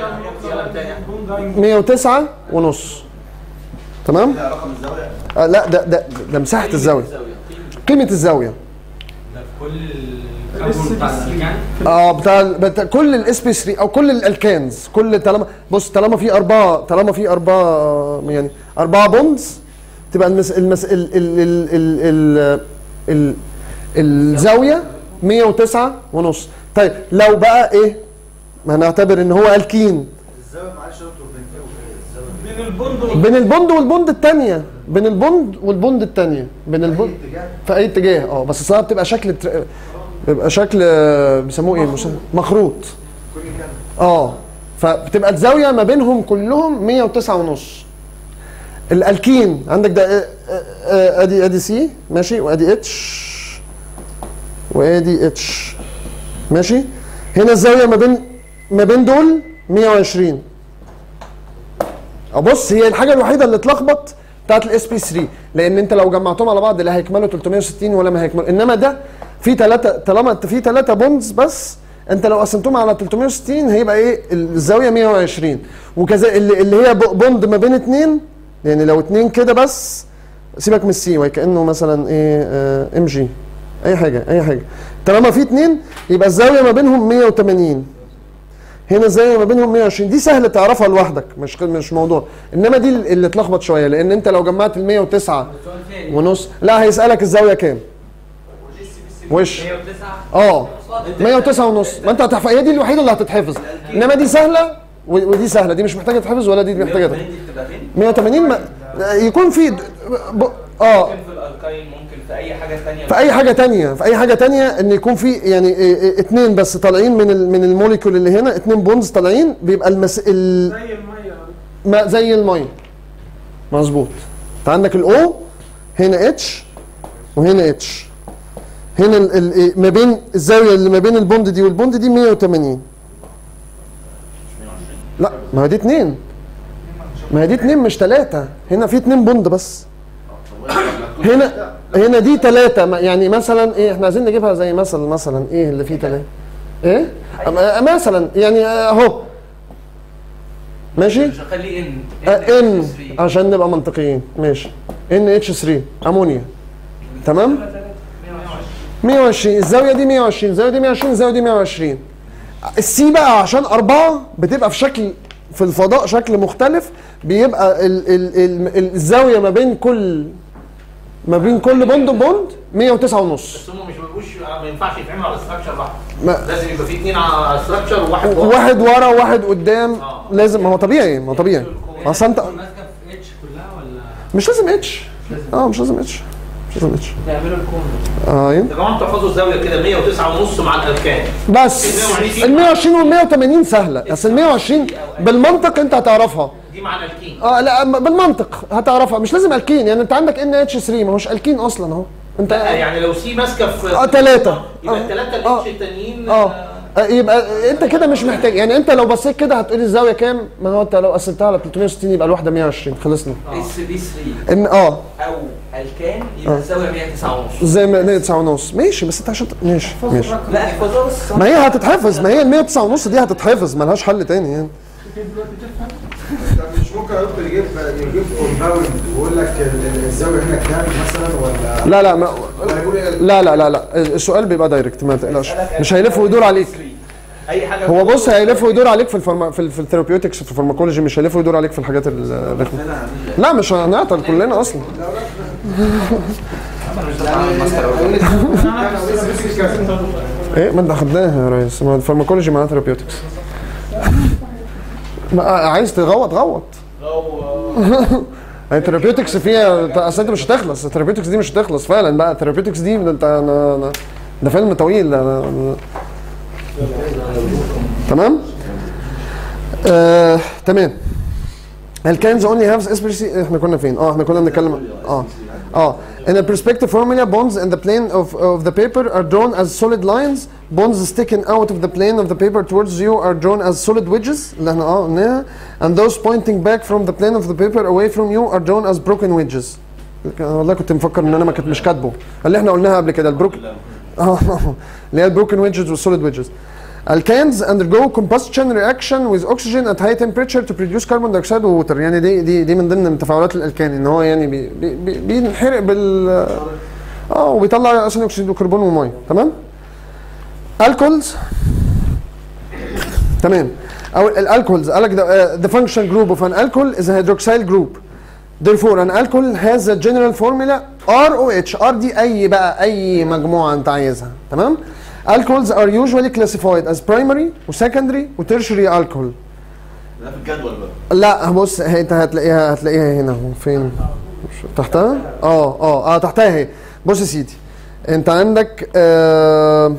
109 ونص تمام ده رقم الزاويه آه لا ده ده ده مساحه الزاويه قيمه الزاويه ده في كل الكربون بتاع الالكان اه بتاع, بتاع كل الاس بي 3 او كل الالكانز كل طالما بص طالما في اربعه طالما في اربعه آه، يعني اربعه بوندز تبقى المس المس ال ال ال ال ال ال الزاويه 109 ونص طيب لو بقى ايه ما هنعتبر ان هو الكين الزاويه معلش يا دكتور بين ايه وايه الزاويه بين البوند بين البوند والبوند الثانيه بين البوند والبوند الثانيه بين البوند اتجاه في اي اتجاه اه بس الصراحه بتبقى شكل تر- بيبقى شكل آه، بيسموه ايه مش- مخروط كل كام اه فبتبقى الزاويه ما بينهم كلهم 109 ونص الالكين عندك ده آه، آه، آه، ادي ادي سي ماشي وادي اتش وادي اتش ماشي هنا الزاويه ما بين ما بين دول 120 ابص هي الحاجه الوحيده اللي اتلخبط بتاعت الاس بي 3 لان انت لو جمعتهم على بعض لا هيكملوا 360 ولا ما هيكملوا انما ده في ثلاثه طالما انت في ثلاثه بوندز بس انت لو قسمتهم على 360 هيبقى ايه الزاويه 120 وكذا اللي, اللي هي ب- بوند ما بين اثنين يعني لو اثنين كده بس سيبك من السي وكانه مثلا ايه ام جي اي حاجه اي حاجه طالما في اثنين يبقى الزاويه ما بينهم 180 هنا الزاويه ما بينهم 120 دي سهل تعرفها لوحدك مش مش موضوع انما دي اللي اتلخبط شويه لان انت لو جمعت ال 109 ونص لا هيسالك الزاويه كام وش 109 اه 109 ونص ما انت هتحفظ هي دي الوحيده اللي هتتحفظ انما دي سهله و- ودي سهله دي مش محتاجه تتحفظ ولا دي محتاجه تتحفظ 180 ما يكون في د- ب... اه ممكن في الالكاين ممكن في اي حاجه ثانيه في اي حاجه تانية في اي حاجه تانية ان يكون في يعني إيه إيه اتنين بس طالعين من ال من الموليكول اللي هنا اتنين بونز طالعين بيبقى المس ال زي الميه ما زي الميه مظبوط انت عندك الاو هنا اتش وهنا اتش هنا ال ال إيه ما بين الزاويه اللي ما بين البوند دي والبوند دي 180 لا ما هي دي اتنين ما هي دي اتنين مش تلاتة هنا في اتنين بوند بس هنا هنا دي تلاتة ما- يعني مثلا ايه احنا عايزين نجيبها زي مثلا مثلا ايه اللي فيه تلاتة ايه أم- مثلا يعني اهو ماشي مش هخليه ان ان عشان نبقى منطقيين ماشي ان اتش 3 امونيا تمام 120 الزاويه دي 120 الزاويه دي 120 الزاويه دي 120 السي بقى عشان أربعة بتبقى في شكل في الفضاء شكل مختلف بيبقى ال ال ال الزاويه ما بين كل ما بين كل بوند وبوند 109 ونص بس هم مش بيبقوش ما ينفعش يتعملوا على ستراكشر واحد ما- لازم يبقى في اثنين على ستراكشر وواحد ورا. واحد ورا وواحد قدام لازم ما هو طبيعي ما هو طبيعي اصل انت ماسكه في اتش كلها ولا مش لازم اتش اه مش لازم اتش مش لازم اتش تعملوا الكون اه يا جماعه انتوا احفظوا الزاويه كده 109 ونص مع الاركان بس ال 120 وال 180 سهله بس ال 120 بالمنطق انت هتعرفها دي مع الالكين اه لا أما بالمنطق هتعرفها مش لازم الكين يعني انت عندك ان اتش 3 ما هوش الكين اصلا اهو انت لا يعني لو سي ماسكه في اه تلاتة يبقى اه الثلاثه اه الاتش التانيين اه آه، يبقى انت كده مش محتاج يعني انت لو بصيت كده هتقولي الزاويه كام ما هو انت لو قسمتها على 360 يبقى الواحده 120 خلصنا اس بي 3 ان اه او الكان يبقى الزاويه 109 ونص زي ما 109 ونص ماشي بس انت عشان ماشي ماشي لا احفظها بس ما هي هتتحفظ ما هي ال 109 ونص دي هتتحفظ ملهاش حل تاني يعني طب مش ممكن يا دكتور يجيب يجيب كومباوند ويقول لك ال- ال- الزاويه هنا كام مثلا ولا لا لا ما ولا يقول إيه؟ لا لا لا لا السؤال بيبقى دايركت ما تقلقش مش هيلف ويدور عليك اي حاجه هو بص هيلف ويدور عليك في الفارما في, ال- في الثيرابيوتكس في الفارماكولوجي مش هيلف ويدور عليك في الحاجات ال- الرخمه لا مش هنعطل كلنا اصلا ايه ما انت اخدناها يا ريس ما الفارماكولوجي معناها ثيرابيوتكس ما عايز تغوط غوط الثيرابيوتكس فيها اصل انت مش هتخلص الثيرابيوتكس دي مش هتخلص فعلا بقى الثيرابيوتكس دي ده انت أنا- أنا- ده فيلم طويل ده أنا- تمام آه، تمام الكانز only have SPC احنا كنا فين؟ اه احنا كنا بنتكلم اه اه in a perspective formula bonds in the plane of, of the paper are drawn as solid lines bonds sticking out of the plane of the paper towards you are drawn as solid wedges اللي احنا اه قلناها and those pointing back from the plane of the paper away from you are drawn as broken wedges والله كنت مفكر ان انا ما كنت مش كاتبه اللي احنا قلناها قبل كده البروك اه اللي هي البروكن ويدجز والسوليد ويدجز Alkanes undergo combustion reaction with oxygen at high temperature to produce carbon dioxide و water يعني دي دي دي من ضمن تفاعلات الالكان ان هو يعني بي بي بي بينحرق بال اه وبيطلع ثاني اكسيد وكربون وميه تمام الكولز تمام او الالكولز قال لك the, uh, the function group of an alcohol is a hydroxyl group therefore an alcohol has a general formula ROH R دي اي بقى اي مجموعه انت عايزها تمام alcohols are usually classified as primary و secondary و tertiary alcohol ده في الجدول بقى لا بص هي انت هتلاقيها هتلاقيها هنا اهو فين مش- تحتها اه اه اه تحتها اهي بص يا سيدي انت عندك آه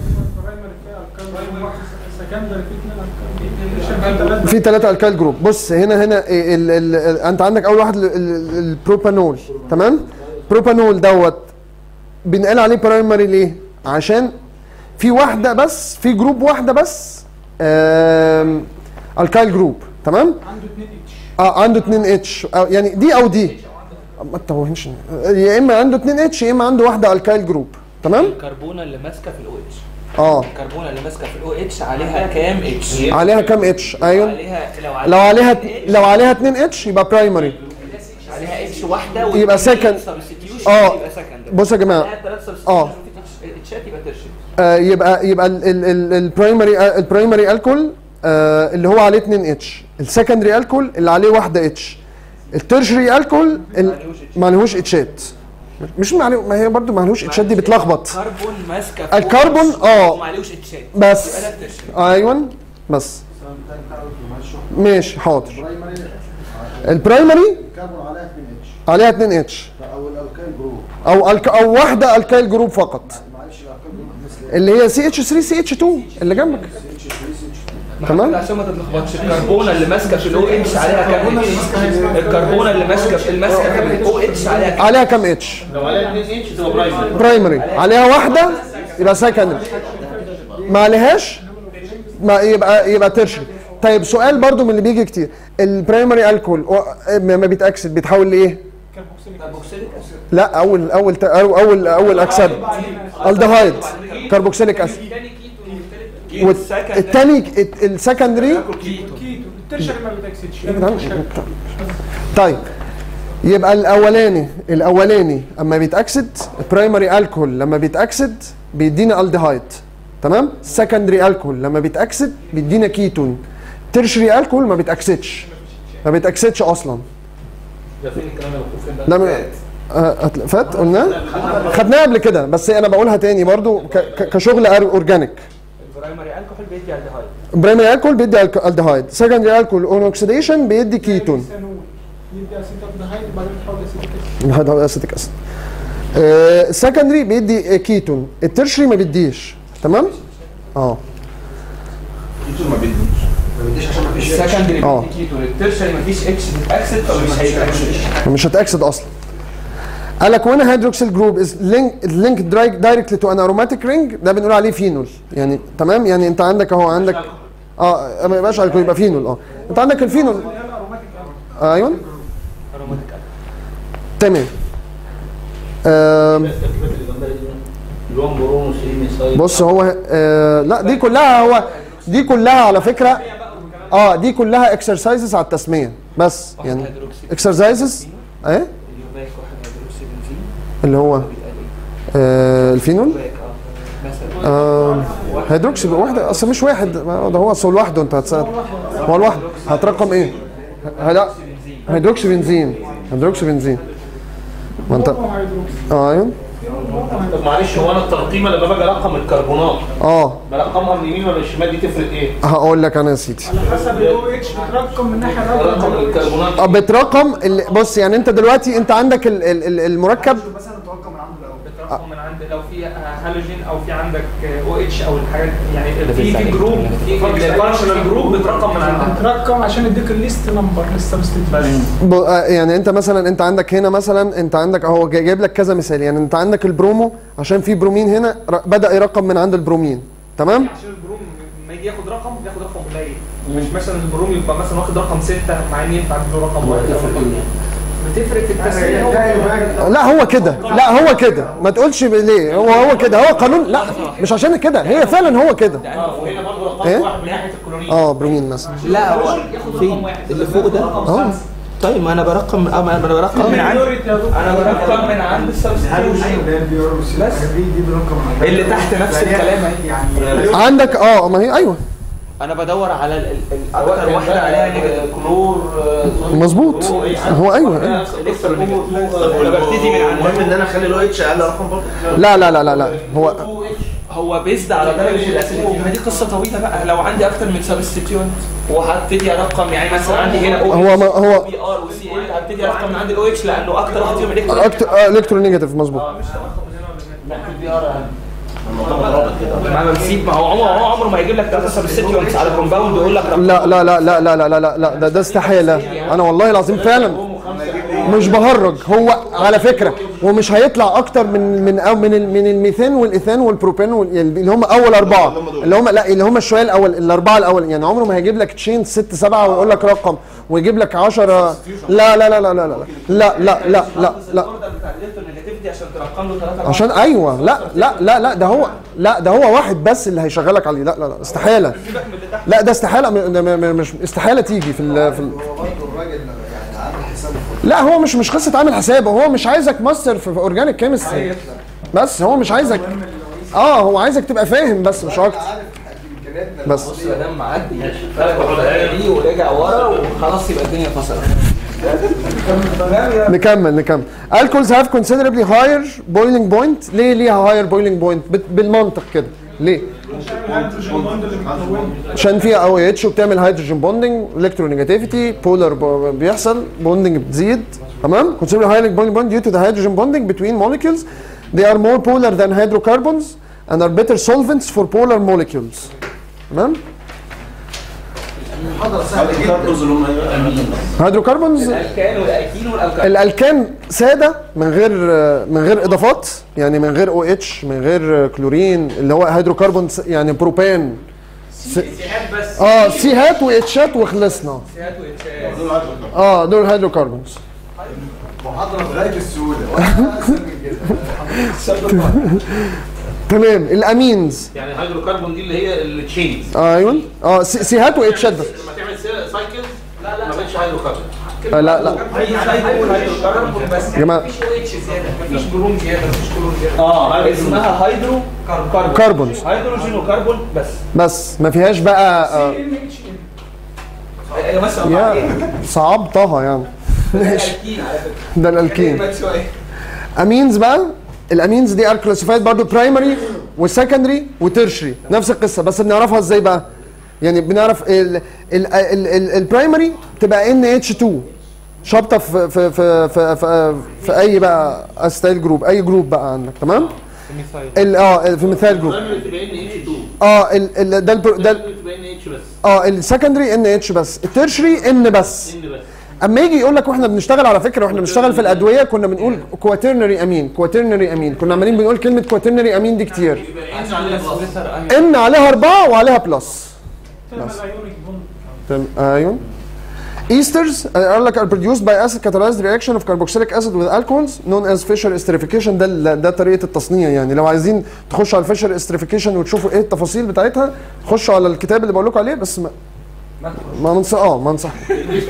في ثلاثة الكال جروب بص هنا هنا ال ال ال انت عندك اول واحد ال- ال- البروبانول تمام بروبانول دوت بنقال عليه برايمري ليه عشان في واحدة بس في جروب واحدة بس آم، الكايل جروب تمام عنده 2 اتش اه عنده 2 اتش يعني دي او دي ما تتوهنش يا اما عنده 2 اتش يا اما عنده واحده الكايل جروب تمام الكربونه اللي ماسكه في الاو اتش اه الكربونه اللي ماسكه في الاو اتش عليها كام اتش عليها كام اتش ايوه عليها لو عليها لو عليها 2 اتش يبقى برايمري عليها اتش واحده يبقى second. سبستيوشن اه. يبقى سكند بصوا يا جماعه عليها ثلاث اه. سبستيوشن اتشات يبقى ترشي آه يبقى يبقى البرايمري البرايمري الكول آه اللي هو عليه 2 اتش السكندري الكول اللي عليه واحده اتش الترشري الكول ما عليهوش اتشات مش ما عليه ما هي برضو ما عليهوش اتشات دي بتلخبط كربون ماسكه في الكربون اه وما عليهوش اتشات بس يبقى ده ترشي ايوه بس ماشي حاضر البرايمري الكربون عليها 2 اتش عليها 2 اتش او الالكايل جروب او الك او واحده الكايل جروب فقط معلش الالكايل جروب مثل اللي هي سي اتش 3 سي اتش 2 اللي جنبك تمام عشان ما تتلخبطش الكربونه اللي ماسكه في الاو اتش عليها كام اتش الكربونه اللي ماسكه في الماسكه في الاو اتش عليها كام عليها كام اتش لو عليها 2 اتش تبقى برايمري برايمري عليها واحده يبقى سكندري ما عليهاش ما يبقى يبقى ترشري طيب سؤال برضو من اللي بيجي كتير البرايمري الكول ما بيتاكسد بيتحول لايه كربوكسيليك اسيد لا اول اول ت- أو اول اول اكسد الدهايد كربوكسيليك اسيد والتاني السكندري كيتو الترشري ما بتاكسدش إيه يا جدعان؟ طيب يبقى الاولاني الاولاني اما بيتاكسد برايمري الكحول لما بيتاكسد بيدينا الدهايد تمام سكندري الكحول لما بيتاكسد بيدينا كيتون ترشري الكحول ما بيتاكسدش ما بيتاكسدش اصلا ده فين الكلام اللي مكتوب فين ده؟ ده من- آه، هتلا- فات قلنا خدناها قبل كده بس انا بقولها تاني برضو ك- ك- كشغل أر- اورجانيك البرايمري الكحول بيدي الدهايد برايمري الكحول بيدي الك- الدهايد سكندري الكحول اون اوكسيديشن بيدي كيتون ثانوي يدي اسيتالدهايد وبعدين تحول اسيتيك هذا هو اسيتيك اسيد السكندري بيدي كيتون الترشري ما بيديش تمام اه كيتون ما بيديش ما بديش عشان ما فيش اتش السكندري اه. بيدي كيتو الترشري مفيش اتش بتاكسد فمش هيتاكسد مش هتاكسد اصلا قال لك when a hydroxyl group is linked linked direct- directly to an aromatic ring ده بنقول عليه فينول يعني تمام يعني انت عندك اهو عندك اه ما يبقاش الكحول يبقى فينول اه انت عندك الفينول آه ايوه تمام آم، لون برونو سي ميثايل بص هو آه لا دي كلها هو دي كلها على فكره اه دي كلها اكسرسايزز على التسميه بس يعني اكسرسايزز ايه اليوباك واحد هيدروكسي بنزين اللي هو آه الفينول يوباك اه مثلا آه هيدروكسي بقى واحده اصل مش واحد ما ده هو اصل لوحده انت هتسال هو لوحده هترقم ايه؟ ه- لا هيدروكسي بنزين هيدروكسي بنزين ما انت اه ايوه طب معلش هو انا الترقيمه لما باجي ارقم الكربونات اه برقمها من اليمين ولا الشمال دي تفرق ايه؟ هقول لك انا يا سيدي حسب الاو اتش بترقم من الناحيه برقم الرابعه الكربونات اه بترقم ال- بص يعني انت دلوقتي انت عندك ال- ال- ال- المركب بترقم من عند لو في هالوجين او في عندك او اتش او الحاجات يعني في في جروب في الفانكشنال جروب بترقم من عندها بترقم عشان يديك الليست نمبر للسبستيتيوت ب- آه، يعني انت مثلا انت عندك هنا مثلا انت عندك اهو جاي- جايب لك كذا مثال يعني انت عندك البرومو عشان في برومين هنا ر- بدا يرقم من عند البرومين تمام عشان البروم لما يجي ياخد رقم بياخد رقم قليل مش مثلا البروم يبقى مثلا واخد رقم 6 مع ان ينفع له رقم واحد أو رقم اتنين. بتفرق في التسميه هو لا هو كده لا هو كده ما تقولش ب- ليه هو هو كده هو قانون لا مش عشان كده هي فعلا هو كده اه وهنا برضه رقم ايه؟ واحد من ناحيه الكلورين اه برومين مثلا لا هو فين اللي فوق ده اه طيب ما انا برقم اه ما انا برقم من عندي انا برقم من عند السبستيوشن بس اللي تحت نفس الكلام اهي يعني عندك اه ما هي ايوه انا بدور على ال- ال- ال- اكتر واحده عليها نيجاتيف كلور مظبوط هو ايوه أيوة. انا ببتدي من عند المهم ان انا اخلي الاو اتش اقل رقم برضه لا لا لا لا لا هو هو بيزد على درجه الاسيديتي ما دي قصه طويله بقى لو عندي اكتر من سبستيتيوت وهبتدي ارقم يعني مثلا عندي هنا او هو ما هو بي ار وسي ال هبتدي ارقم من عند الاو اتش لانه اكتر واحد فيهم الكترون اكتر آه الكترونيجاتيف مظبوط الموضوع رابط كده ما بنسيب ما هو عمره هو عمره ما يجيب لك ثلاثه سبستيتيوتس على كومباوند ويقول لك رقم لا لا لا لا لا لا لا لا لا ده ده استحاله انا والله العظيم فعلا مش بهرج هو على فكره ومش هيطلع اكتر من من أو من ال- من الميثان والايثان والبروبان وال- يعني اللي هم اول اربعه اللي هم لا اللي هم الشويه الاول الاربعه الاول يعني عمره ما هيجيب لك تشين ست سبعه ويقول لك رقم ويجيب لك 10 لا لا لا لا لا لا لا لا لا لا لا الاوردر بتاع الالكترونيجاتيفيتي عشان ترقم له ثلاثه عشان ايوه لا لا لا لا ده هو لا ده هو واحد بس اللي هيشغلك عليه لا لا لا استحاله لا ده استحاله م- ده م- م- مش استحاله تيجي في ال في ال هو برضه الراجل يعني عامل حسابه لا هو مش مش قصه عامل حسابه هو مش عايزك ماستر في اورجانيك كيمستري بس هو مش عايزك اه هو عايزك تبقى فاهم بس مش اكتر بس بص يا دام معدي فرق دي ورجع ورا وخلاص يبقى الدنيا فصلت نكمل نكمل alcohols have considerably higher boiling point ليه ليها higher boiling point بت- بالمنطق كده ليه عشان فيها او اتش وبتعمل هيدروجين بوندنج الكترونيجاتيفيتي بولار بيحصل بوندنج بتزيد تمام considerably higher boiling point due to the hydrogen bonding between molecules they are more polar than hydrocarbons and are better solvents for polar molecules تمام الكربوز اللي هم امين هيدروكربونز الالكان والالكين والالكان الالكان ساده من غير من غير اضافات يعني من غير او اتش من غير كلورين اللي هو هيدروكربون س- يعني بروبان سيهات بس اه سي هات واتشات وخلصنا سيهات واتشات اه دول هيدروكربونز محاضره بغايه السهوله ولا اسهل من كده تمام الامينز يعني الهيدروكربون دي اللي هي التشينز ايوه اه سي سي هات واتشات بس لما تعمل سايكل لا لا ما بقتش هيدروكربون آه لا لا هي هيدروكربون هيدروكربون بس يا جماعة. مفيش او اتش زياده مفيش بروم زياده مفيش كلور زياده اه اسمها هيدرو كربون كربونز هيدروجين وكربون بس بس ما فيهاش بقى آه آه، مثلا مع ايه؟ يا صعبتها يعني الالكين على فكره ده الالكين كلمة شويه امينز بقى الامينز دي ار كلاسيفايد برضه برايمري وسكندري وترشري نفس القصه بس بنعرفها ازاي بقى يعني بنعرف البرايمري تبقى ان اتش 2 شابطه في في في في, في, في اي بقى استايل جروب اي جروب بقى عندك تمام ال- اه في مثال جروب البرايمري تبقى ان اتش 2 اه ال ال ده البر- ده ال- تبقى ان اتش بس اه السكندري ان اتش بس الترشري ان بس ان بس اما يجي يقول لك واحنا بنشتغل على فكره واحنا بنشتغل في الادويه كنا بنقول كواترنري امين كواترنري امين كنا عمالين بنقول كلمه كواترنري امين دي كتير ان عليها اربعه وعليها بلس بس تمام ايون Esters uh, قال لك are produced by acid catalyzed reaction of carboxylic acid with alcohols known as Fischer esterification ده ال- ده طريقه التصنيع يعني لو عايزين تخشوا على الفيشر esterification وتشوفوا ايه التفاصيل بتاعتها خشوا على الكتاب اللي بقول لكم عليه بس ما ما ننصح اه ما انصح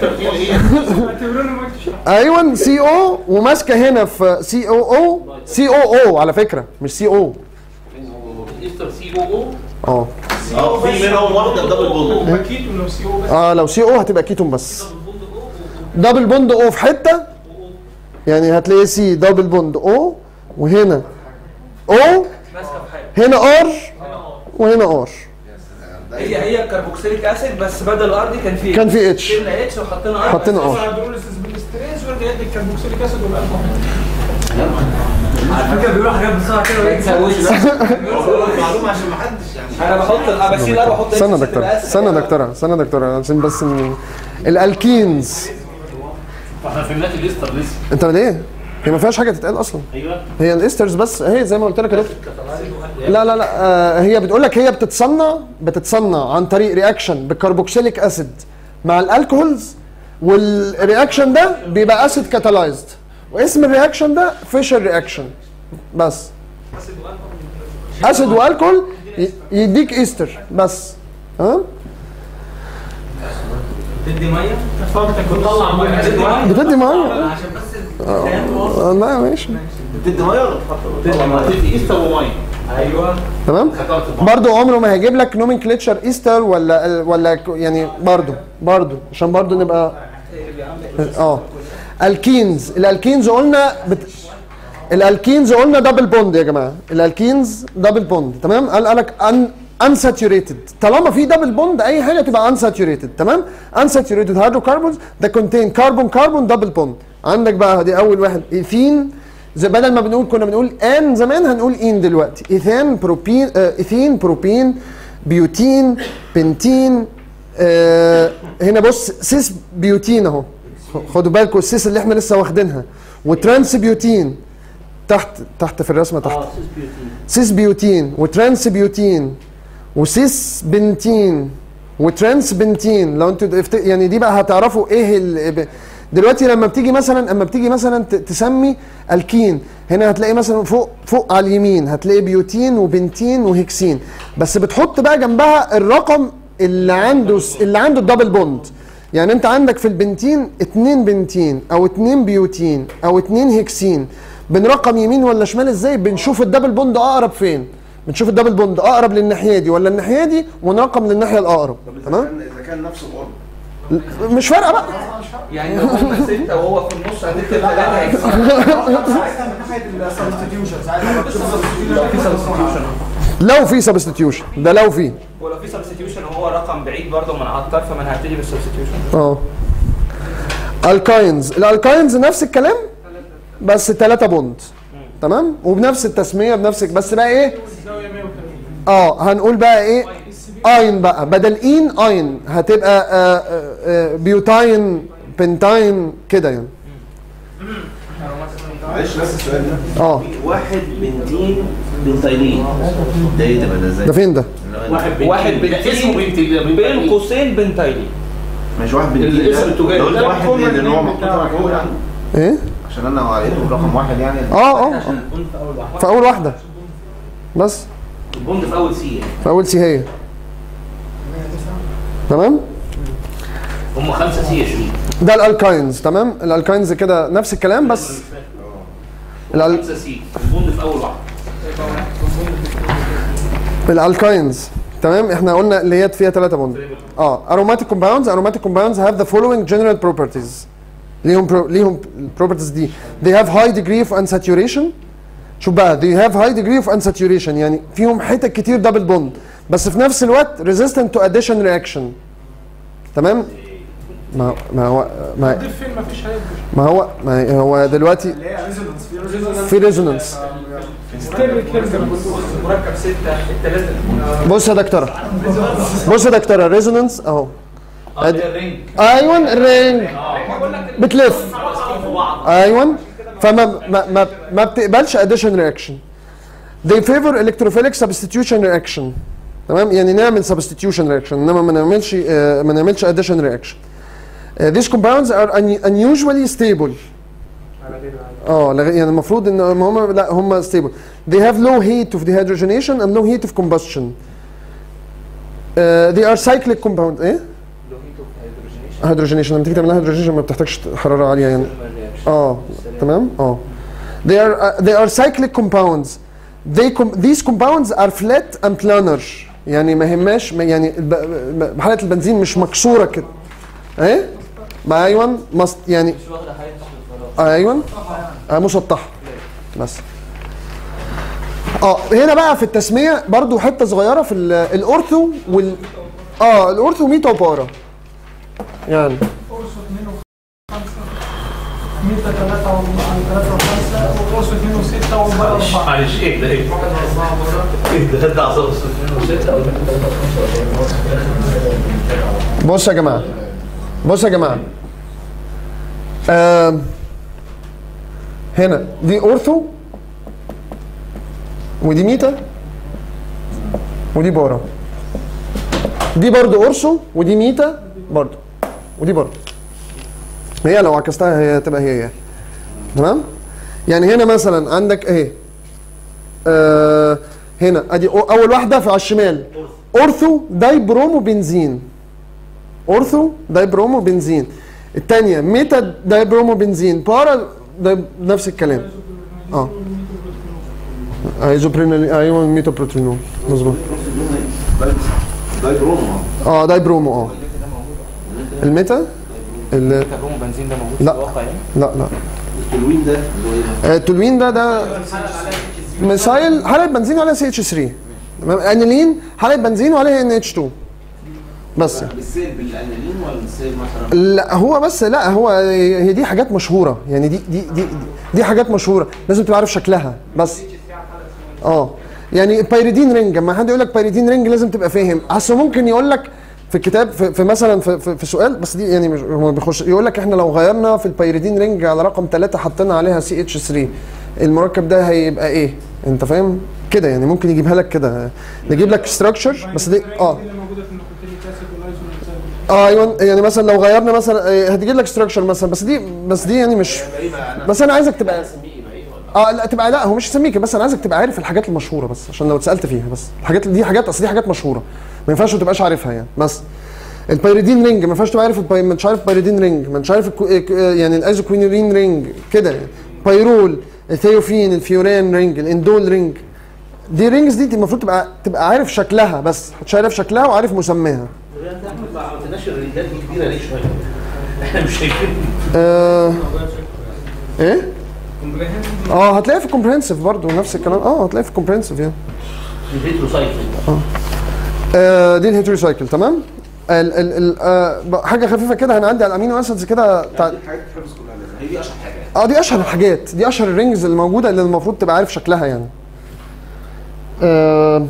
ايوه سي او وماسكه هنا في سي او او سي او او على فكره مش سي او ايستر سي او او اه اه في منهم واحده دبل بوند باكيت ولو سي او بس اه لو سي او هتبقى كيتون بس دبل بوند او في حته يعني هتلاقي سي دبل بوند او وهنا او هنا ار وهنا ار هي هي الكربوكسيليك اسيد بس بدل ار دي كان في كان في اتش شلنا اتش وحطينا ار حطينا ار هيدروليسيس بالاستريس ويرجع يدي الكربوكسيليك اسيد والالكحول على فكره بيقولوا حاجات بسرعه كده ما تسويش معلومه عشان ما حدش يعني انا بحط ال- بشيل ار واحط استنى اتش دكتورة تبقى أسهل. استنى دكتورة استنى دكتورة عشان بس ن- الالكينز فاحنا فهمناك الايستر لسه انت ليه؟ هي ما فيهاش حاجه تتقال اصلا ايوه هي الاسترز بس هي زي ما قلت لك يا دكتور لا لا لا آه هي بتقول لك هي بتتصنع بتتصنع عن طريق رياكشن بالكربوكسيليك اسيد مع الالكوهولز والرياكشن ده بيبقى اسيد كاتالايزد واسم الرياكشن ده فيشر رياكشن بس اسيد والكول ي- يديك ايستر بس ها تدي ميه فانت بتطلع ميه تدي ميه بتدي ميه عشان بس آه، لا ماشي بتدي ميه ولا بتحط تدي ايستر وميه ايوه تمام ذكرت بعض. برضو عمره ما هيجيب لك نومنكليتشر ايستر ولا ولا ك- يعني برضو برضو عشان برضو نبقى اه الكينز الالكينز قلنا بت... الالكينز قلنا دبل بوند يا جماعه الالكينز دبل بوند تمام قال قالك ان unsaturated طالما في دبل بوند اي حاجه تبقى unsaturated تمام unsaturated hydrocarbons ده contain carbon carbon double bond عندك بقى دي اول واحد ايثين زي بدل ما بنقول كنا بنقول ان زمان هنقول ان دلوقتي ايثان بروبين آه ايثين بروبين بيوتين بنتين آه هنا بص سيس بيوتين اهو خدوا بالكم السيس اللي احنا لسه واخدينها وترانس بيوتين تحت تحت في الرسمه تحت سيس بيوتين وترانس بيوتين وسيس بنتين وترانس بنتين لو انتوا افت- يعني دي بقى هتعرفوا ايه ال... ب- دلوقتي لما بتيجي مثلا اما بتيجي مثلا ت- تسمي الكين هنا هتلاقي مثلا فوق فوق على اليمين هتلاقي بيوتين وبنتين وهكسين بس بتحط بقى جنبها الرقم اللي عنده س- اللي عنده الدبل بوند يعني انت عندك في البنتين اتنين بنتين او اتنين بيوتين او اتنين هكسين بنرقم يمين ولا شمال ازاي بنشوف الدبل بوند اقرب فين بنشوف الدبل بوند اقرب للناحيه دي ولا الناحيه دي ونرقم للناحيه الاقرب تمام اذا كان نفس القرب مش فارقه بقى يعني لو هم ستة وهو في النص هتكتب ثلاثة هيكسب ساعتها من ناحيه السبستيوشن ساعتها بكتب لو في سبستيوشن لو في سبستيوشن ده لو في ولو في سبستيوشن وهو رقم بعيد برضه من على الطرف ما انا هبتدي بالسبستيوشن اه الكاينز الالكاينز نفس الكلام بس ثلاثة بوند تمام وبنفس التسميه بنفس بس بقى ايه زاويه 180 اه هنقول بقى ايه اين بقى بدل اين اين هتبقى آه آه آه بيوتاين بنتاين كده يعني معلش بس السؤال ده اه واحد بنتين بنتينين ده ايه ده بقى ده ازاي؟ ده فين ده واحد بنتين واحد ده بنتين اسمه بنتين بين بين قوسين بنتايلي مش واحد بنتين الاسم التجاري. لو قلت ده واحد لان هو محطوط على فوق يعني ايه عشان انا لقيته رقم واحد يعني اه اه في اول واحده بس البوند في اول سي يعني في اول سي هي تمام هم خمسه سي يا شريف ده الالكاينز تمام الالكاينز كده نفس الكلام بس الال... خمسه سي البوند في اول واحده الالكاينز تمام احنا قلنا اللي هي فيها ثلاثة بوند اه aromatic compounds aromatic compounds have the following general properties ليهم برو... ليهم البروبرتيز دي they have high degree of unsaturation شوف بقى they have high degree of unsaturation يعني فيهم حتت كتير دبل بوند بس في نفس الوقت resistant to addition reaction تمام ما ما هو ما, ضيف فين مفيش هيبقى ما هو ما هو دلوقتي اللي هي ريزونانس في ريزونانس في ريزونانس ستيرليك هيرزنس مركب ستة الثلاثة بص يا دكتوره بص يا دكتوره ريزونانس اهو اه ده الرينج ايوه الرينج بقول لك بتلف ايوه فما ما ما, ما بتقبلش addition reaction they favor electrophilic substitution reaction تمام يعني نعمل substitution reaction انما ما نعملش آه، ما نعملش addition reaction Uh, these compounds are un- unusually stable اه لغ- يعني المفروض ان هم لا هم stable they have low heat of dehydrogenation and low heat of combustion uh, they are cyclic compound ايه hydrogenation لما تيجي تعملها hydrogenation ما بتحتاجش حراره عاليه يعني اه تمام اه they are uh, they are cyclic compounds they com these compounds are flat and planar يعني ما هماش ما يعني الب... ب- حاله البنزين مش مكسوره كده ايه ما ايوه مست يعني ايوه آه مسطحه بس اه هنا بقى في التسميه برضو حته صغيره في ال- الاورثو وال اه الاورثو ميتا وبارا يعني اورسو 2 و5 ميتا 3 و3 و5 واورسو 2 و6 وبقى 4 معلش ايه ده ايه ده ده ده اعصاب بص يا جماعه بص يا جماعه آم، هنا دي اورثو ودي ميتا ودي بارا دي برضو اورثو ودي ميتا برضو ودي برضو هي لو عكستها هي تبقى هي هي تمام يعني هنا مثلا عندك ايه آه هنا ادي أو- اول واحده في على الشمال اورثو داي برومو بنزين اورثو داي برومو بنزين الثانيه ميتا داي برومو بنزين بارا داي نفس الكلام اه ايزوبرينال ايوه ميتا بروتينول مظبوط داي برومو اه داي برومو اه الميتا ال- تبروم بنزين ده موجود لا. في الواقع يعني لا لا التلوين ده اللي هو ايه ده؟ آه، التولوين ده ده مسايل حلقه بنزين وعليها سي اتش 3 تمام انيلين حلقه بنزين وعليها ان اتش 2 بس يعني. بالسيل بالانالين ولا بالسيل مثلا؟ لا هو بس لا هو هي دي حاجات مشهوره يعني دي دي دي دي حاجات مشهوره لازم تبقى عارف شكلها بس اه يعني بايريدين رينج اما حد يقول لك بايريدين رينج لازم تبقى فاهم اصل ممكن يقول لك في الكتاب في, في مثلا في, في, في سؤال بس دي يعني مش هو بيخش يقول لك احنا لو غيرنا في البايريدين رينج على رقم 3 حطينا عليها سي اتش 3 المركب ده هيبقى ايه انت فاهم كده يعني ممكن يجيبها لك كده نجيب لك ستراكشر بس دي اه دي اللي موجوده في النيكوتينيك اسيد والايزونيزال اه ايوه يعني مثلا لو غيرنا مثلا آه، هتجيب لك ستراكشر مثلا بس دي بس دي يعني مش بس انا عايزك تبقى اه لا تبقى لا هو مش سميكه بس انا عايزك تبقى عارف الحاجات المشهوره بس عشان لو اتسالت فيها بس الحاجات دي حاجات اصل دي حاجات مشهوره ما ينفعش ما تبقاش عارفها يعني بس البيريدين رينج ما ينفعش تبقى عارف البي... مش عارف بايريدين رينج ما مش عارف الكو... آه، يعني الايزوكوينولين رينج كده يعني بايرول الثيوفين الفيوران رينج الاندول رينج دي رينجز دي المفروض تبقى تبقى عارف شكلها بس مش عارف شكلها وعارف مسماها انت احمد ما عملتناش الريدات دي كبيره ليه شويه؟ احنا مش شايفين آه... ايه اه هتلاقيها في الكومبريهنسيف برضه نفس الكلام اه هتلاقيها في الكومبريهنسيف يعني الهيدرو سايكل آه دي الهيتروسايكل تمام ال ال ال آه ب- حاجه خفيفه كده هنعدي على الامينو اسيدز كده تع... دي حاجات تحفظ كلها لازم هي دي اشهر حاجه يعني. اه دي اشهر الحاجات دي اشهر الرينجز اللي موجوده اللي المفروض تبقى عارف شكلها يعني آه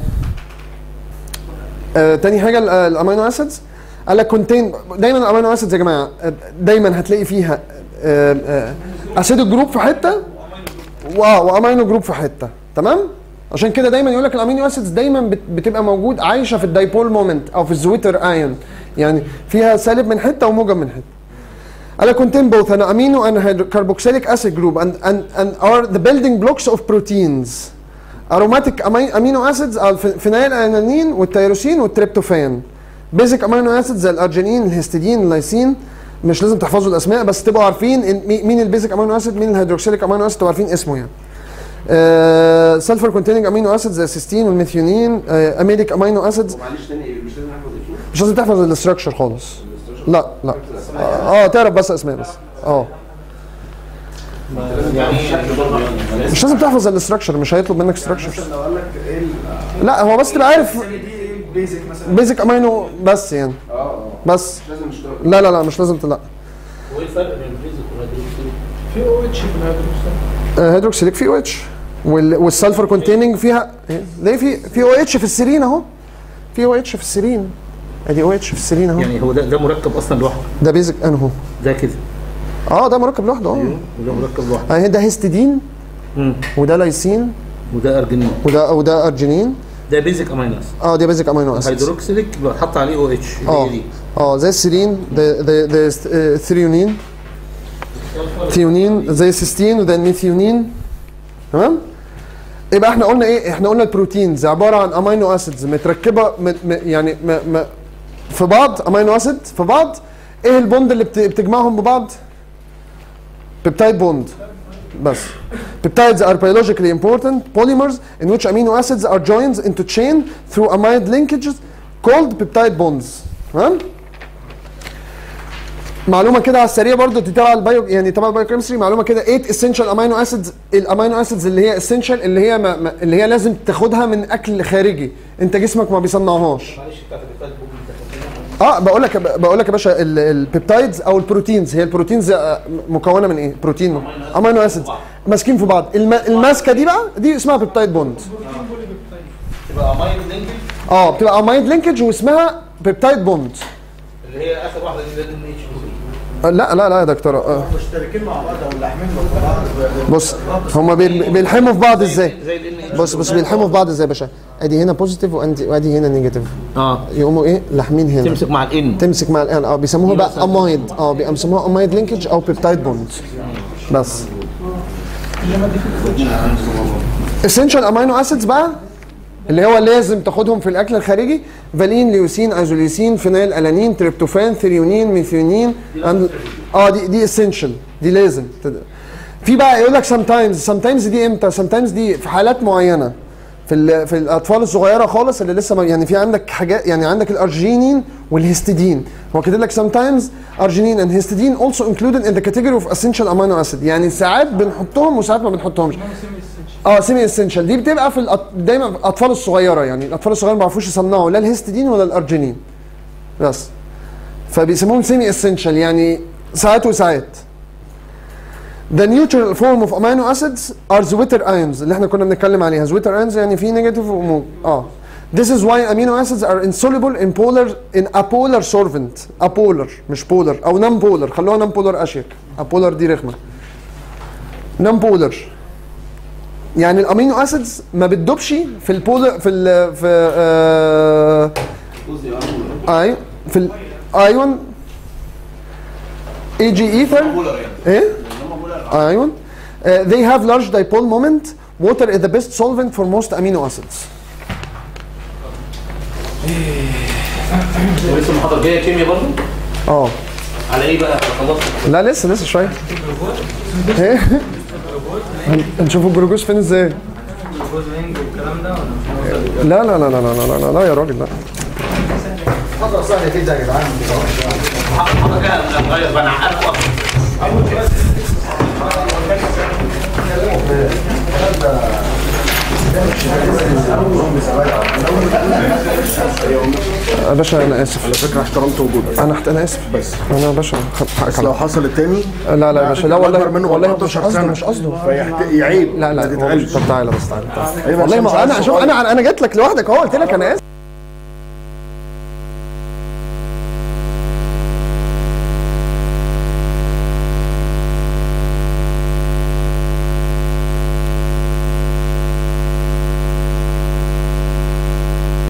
آه تاني حاجه ال- آه، الامينو اسيدز قال لك كونتين دايما الامينو اسيدز يا جماعه آه، دايما هتلاقي فيها آه آه اسيد جروب في حته واه وامينو جروب في حته تمام عشان كده دايما يقول لك الامينو اسيدز دايما بت- بتبقى موجود عايشه في الدايبول مومنت او في الزويتر ايون يعني فيها سالب من حته وموجب من حته I contain both an amino and hydro- carboxylic acid group and, and, and are the building blocks of proteins. Aromatic ami- amino acids are الفينايل والتيروسين والتريبتوفان. Basic amino acids زي الارجينين الهستidine اللايسين مش لازم تحفظوا الاسماء بس تبقوا عارفين إن- مي- مين البيزك امينو اسيد مين الهيدروكسيليك امينو اسيد تبقوا عارفين اسمه يعني. سلفر كونتيننج امينو اسيدز زي السيستين والميثيونين اميديك امينو اسيدز معلش تاني مش لازم نحفظ الفيو مش لازم تحفظ الاستراكشر خالص لا لا اه تعرف بس اسماء بس اه يعني الشكل برضه يعني مش لازم تحفظ الاستراكشر مش هيطلب منك استراكشر مثلا لو قال لك ايه ال- لا هو بس تبقى عارف الثانية دي ايه البيزك مثلا بيزك امينو بس يعني اه اه بس مش لازم اشتغل لا لا لا مش لازم ت- لا هو ايه الفرق بين الفيزيك والهيدروكسيل؟ في او اتش في الهيدروكسيل آه، هيدروكسيليك في او اتش والسلفر كونتيننج فيها إيه؟ ليه في في او اتش في السيرين اهو في او اتش في السيرين ادي او اتش في السيرين اهو يعني هو ده ده مركب اصلا لوحده ده بيزك انهو ده كده اه ده مركب لوحده اه وده مركب لوحده اهي ده هيستidine مم. وده لايسين وده ارجينين وده وده ارجينين ده بيزك امينو اسيد اه دي بيزك امينو اسيدز هيدروكسيليك بيتحط عليه او اتش اه اه زي السيرين ده ده ده ثريونين ثيونين زي السيستين وده الميثيونين تمام يبقى احنا قلنا ايه احنا قلنا البروتينز عباره عن امينو اسيدز متركبه م م يعني م م في بعض امينو اسيد في بعض ايه البوند اللي بت بتجمعهم ببعض بيبتايد بوند بس Peptides are biologically important polymers in which amino acids are joined into chain through amide linkages called peptide bonds تمام معلومه كده على السريع برضو دي تبع البايو يعني تبع البايوكيمستري معلومه كده 8 essential امينو اسيدز الامينو اسيدز اللي هي essential اللي هي ما ما اللي هي لازم تاخدها من اكل خارجي انت جسمك ما بيصنعهاش اه بقول لك بقول لك يا باشا البيبتايدز او البروتينز هي البروتينز آه، مكونه من ايه؟ بروتين امينو اسيدز ماسكين في بعض الم... الماسكه دي بقى دي اسمها بيبتايد بوند تبقى امايد لينكج اه بتبقى امايد لينكج واسمها بيبتايد بوند اللي هي اخر واحده دي ان اتش آه، لا لا لا يا دكتوره آه. مشتركين مع بعض او لاحمين مع بعض بص هما بيل- بيلحموا في بعض ازاي؟ زي ال ان اتش بص بص بيلحموا في بعض ازاي يا باشا؟ ادي هنا بوزيتيف وادي وادي هنا نيجاتيف اه يقوموا ايه؟ لاحمين هنا تمسك مع الان تمسك مع الان اه بيسموها بقى امايد اه بيسموها امايد لينكج او بيبتايد بوند بس essential امينو اسيدز بقى اللي هو لازم تاخدهم في الاكل الخارجي فالين ليوسين ايزوليوسين فينيل الانين تريبتوفان ثريونين ميثيونين أند- اه دي دي essential دي لازم تد- في بقى يقول لك sometimes sometimes دي امتى sometimes دي في حالات معينه في ال- في الاطفال الصغيره خالص اللي لسه ما يعني في عندك حاجات يعني عندك الارجينين والهيستidine هو كاتب لك sometimes arginine and histidine also included in the category of essential amino acid يعني ساعات بنحطهم وساعات ما بنحطهمش اه سيمي اسينشال دي بتبقى في الأط... دايما في الاطفال الصغيره يعني الاطفال الصغيره ما بيعرفوش يصنعوا لا الهيستidine ولا الارجينين بس فبيسموهم سيمي اسينشال يعني ساعات وساعات The neutral form of amino acids are Zwitter ions اللي احنا كنا بنتكلم عليها Zwitter ions يعني في نيجاتيف ومو اه This is why amino acids are insoluble in polar in apolar solvent apolar مش polar او non polar خلوها non polar اشيك apolar دي رخمه non polar يعني الامينو اسيدز ما بتدوبش في البولر في ال في آه ايوه في الايون اي جي ايثر ايه ايون Uh, they have large dipole moment. Water is the best solvent for most amino acids. ولسه المحاضره الجايه كيمياء برضه اه على ايه بقى خلصت لا لسه لسه شويه. ايه هن- هنشوف الجلوكوز فين ازاي؟ الجلوكوز وينج والكلام ده ولا مش لا لا لا لا لا لا لا, لا يا راجل لا. محاضرة سهلة كده يا جدعان المحاضره الجايه هنغير بقى انا عارف اكتر يا باشا انا اسف على فكره احترمت وجودك انا انا اسف بس انا يا باشا حقك بس لو حصل التاني لا لا يا باشا لا والله أكبر منه والله مش 14 قصده سنة. مش قصده فيعيب لا لا ما هو مش- تتقالش. طب تعالى بس تعالى تعالى. أيوة، والله عشان مش ما انا عايز شوف صغير. انا انا جيت لك لوحدك اهو قلت لك انا اسف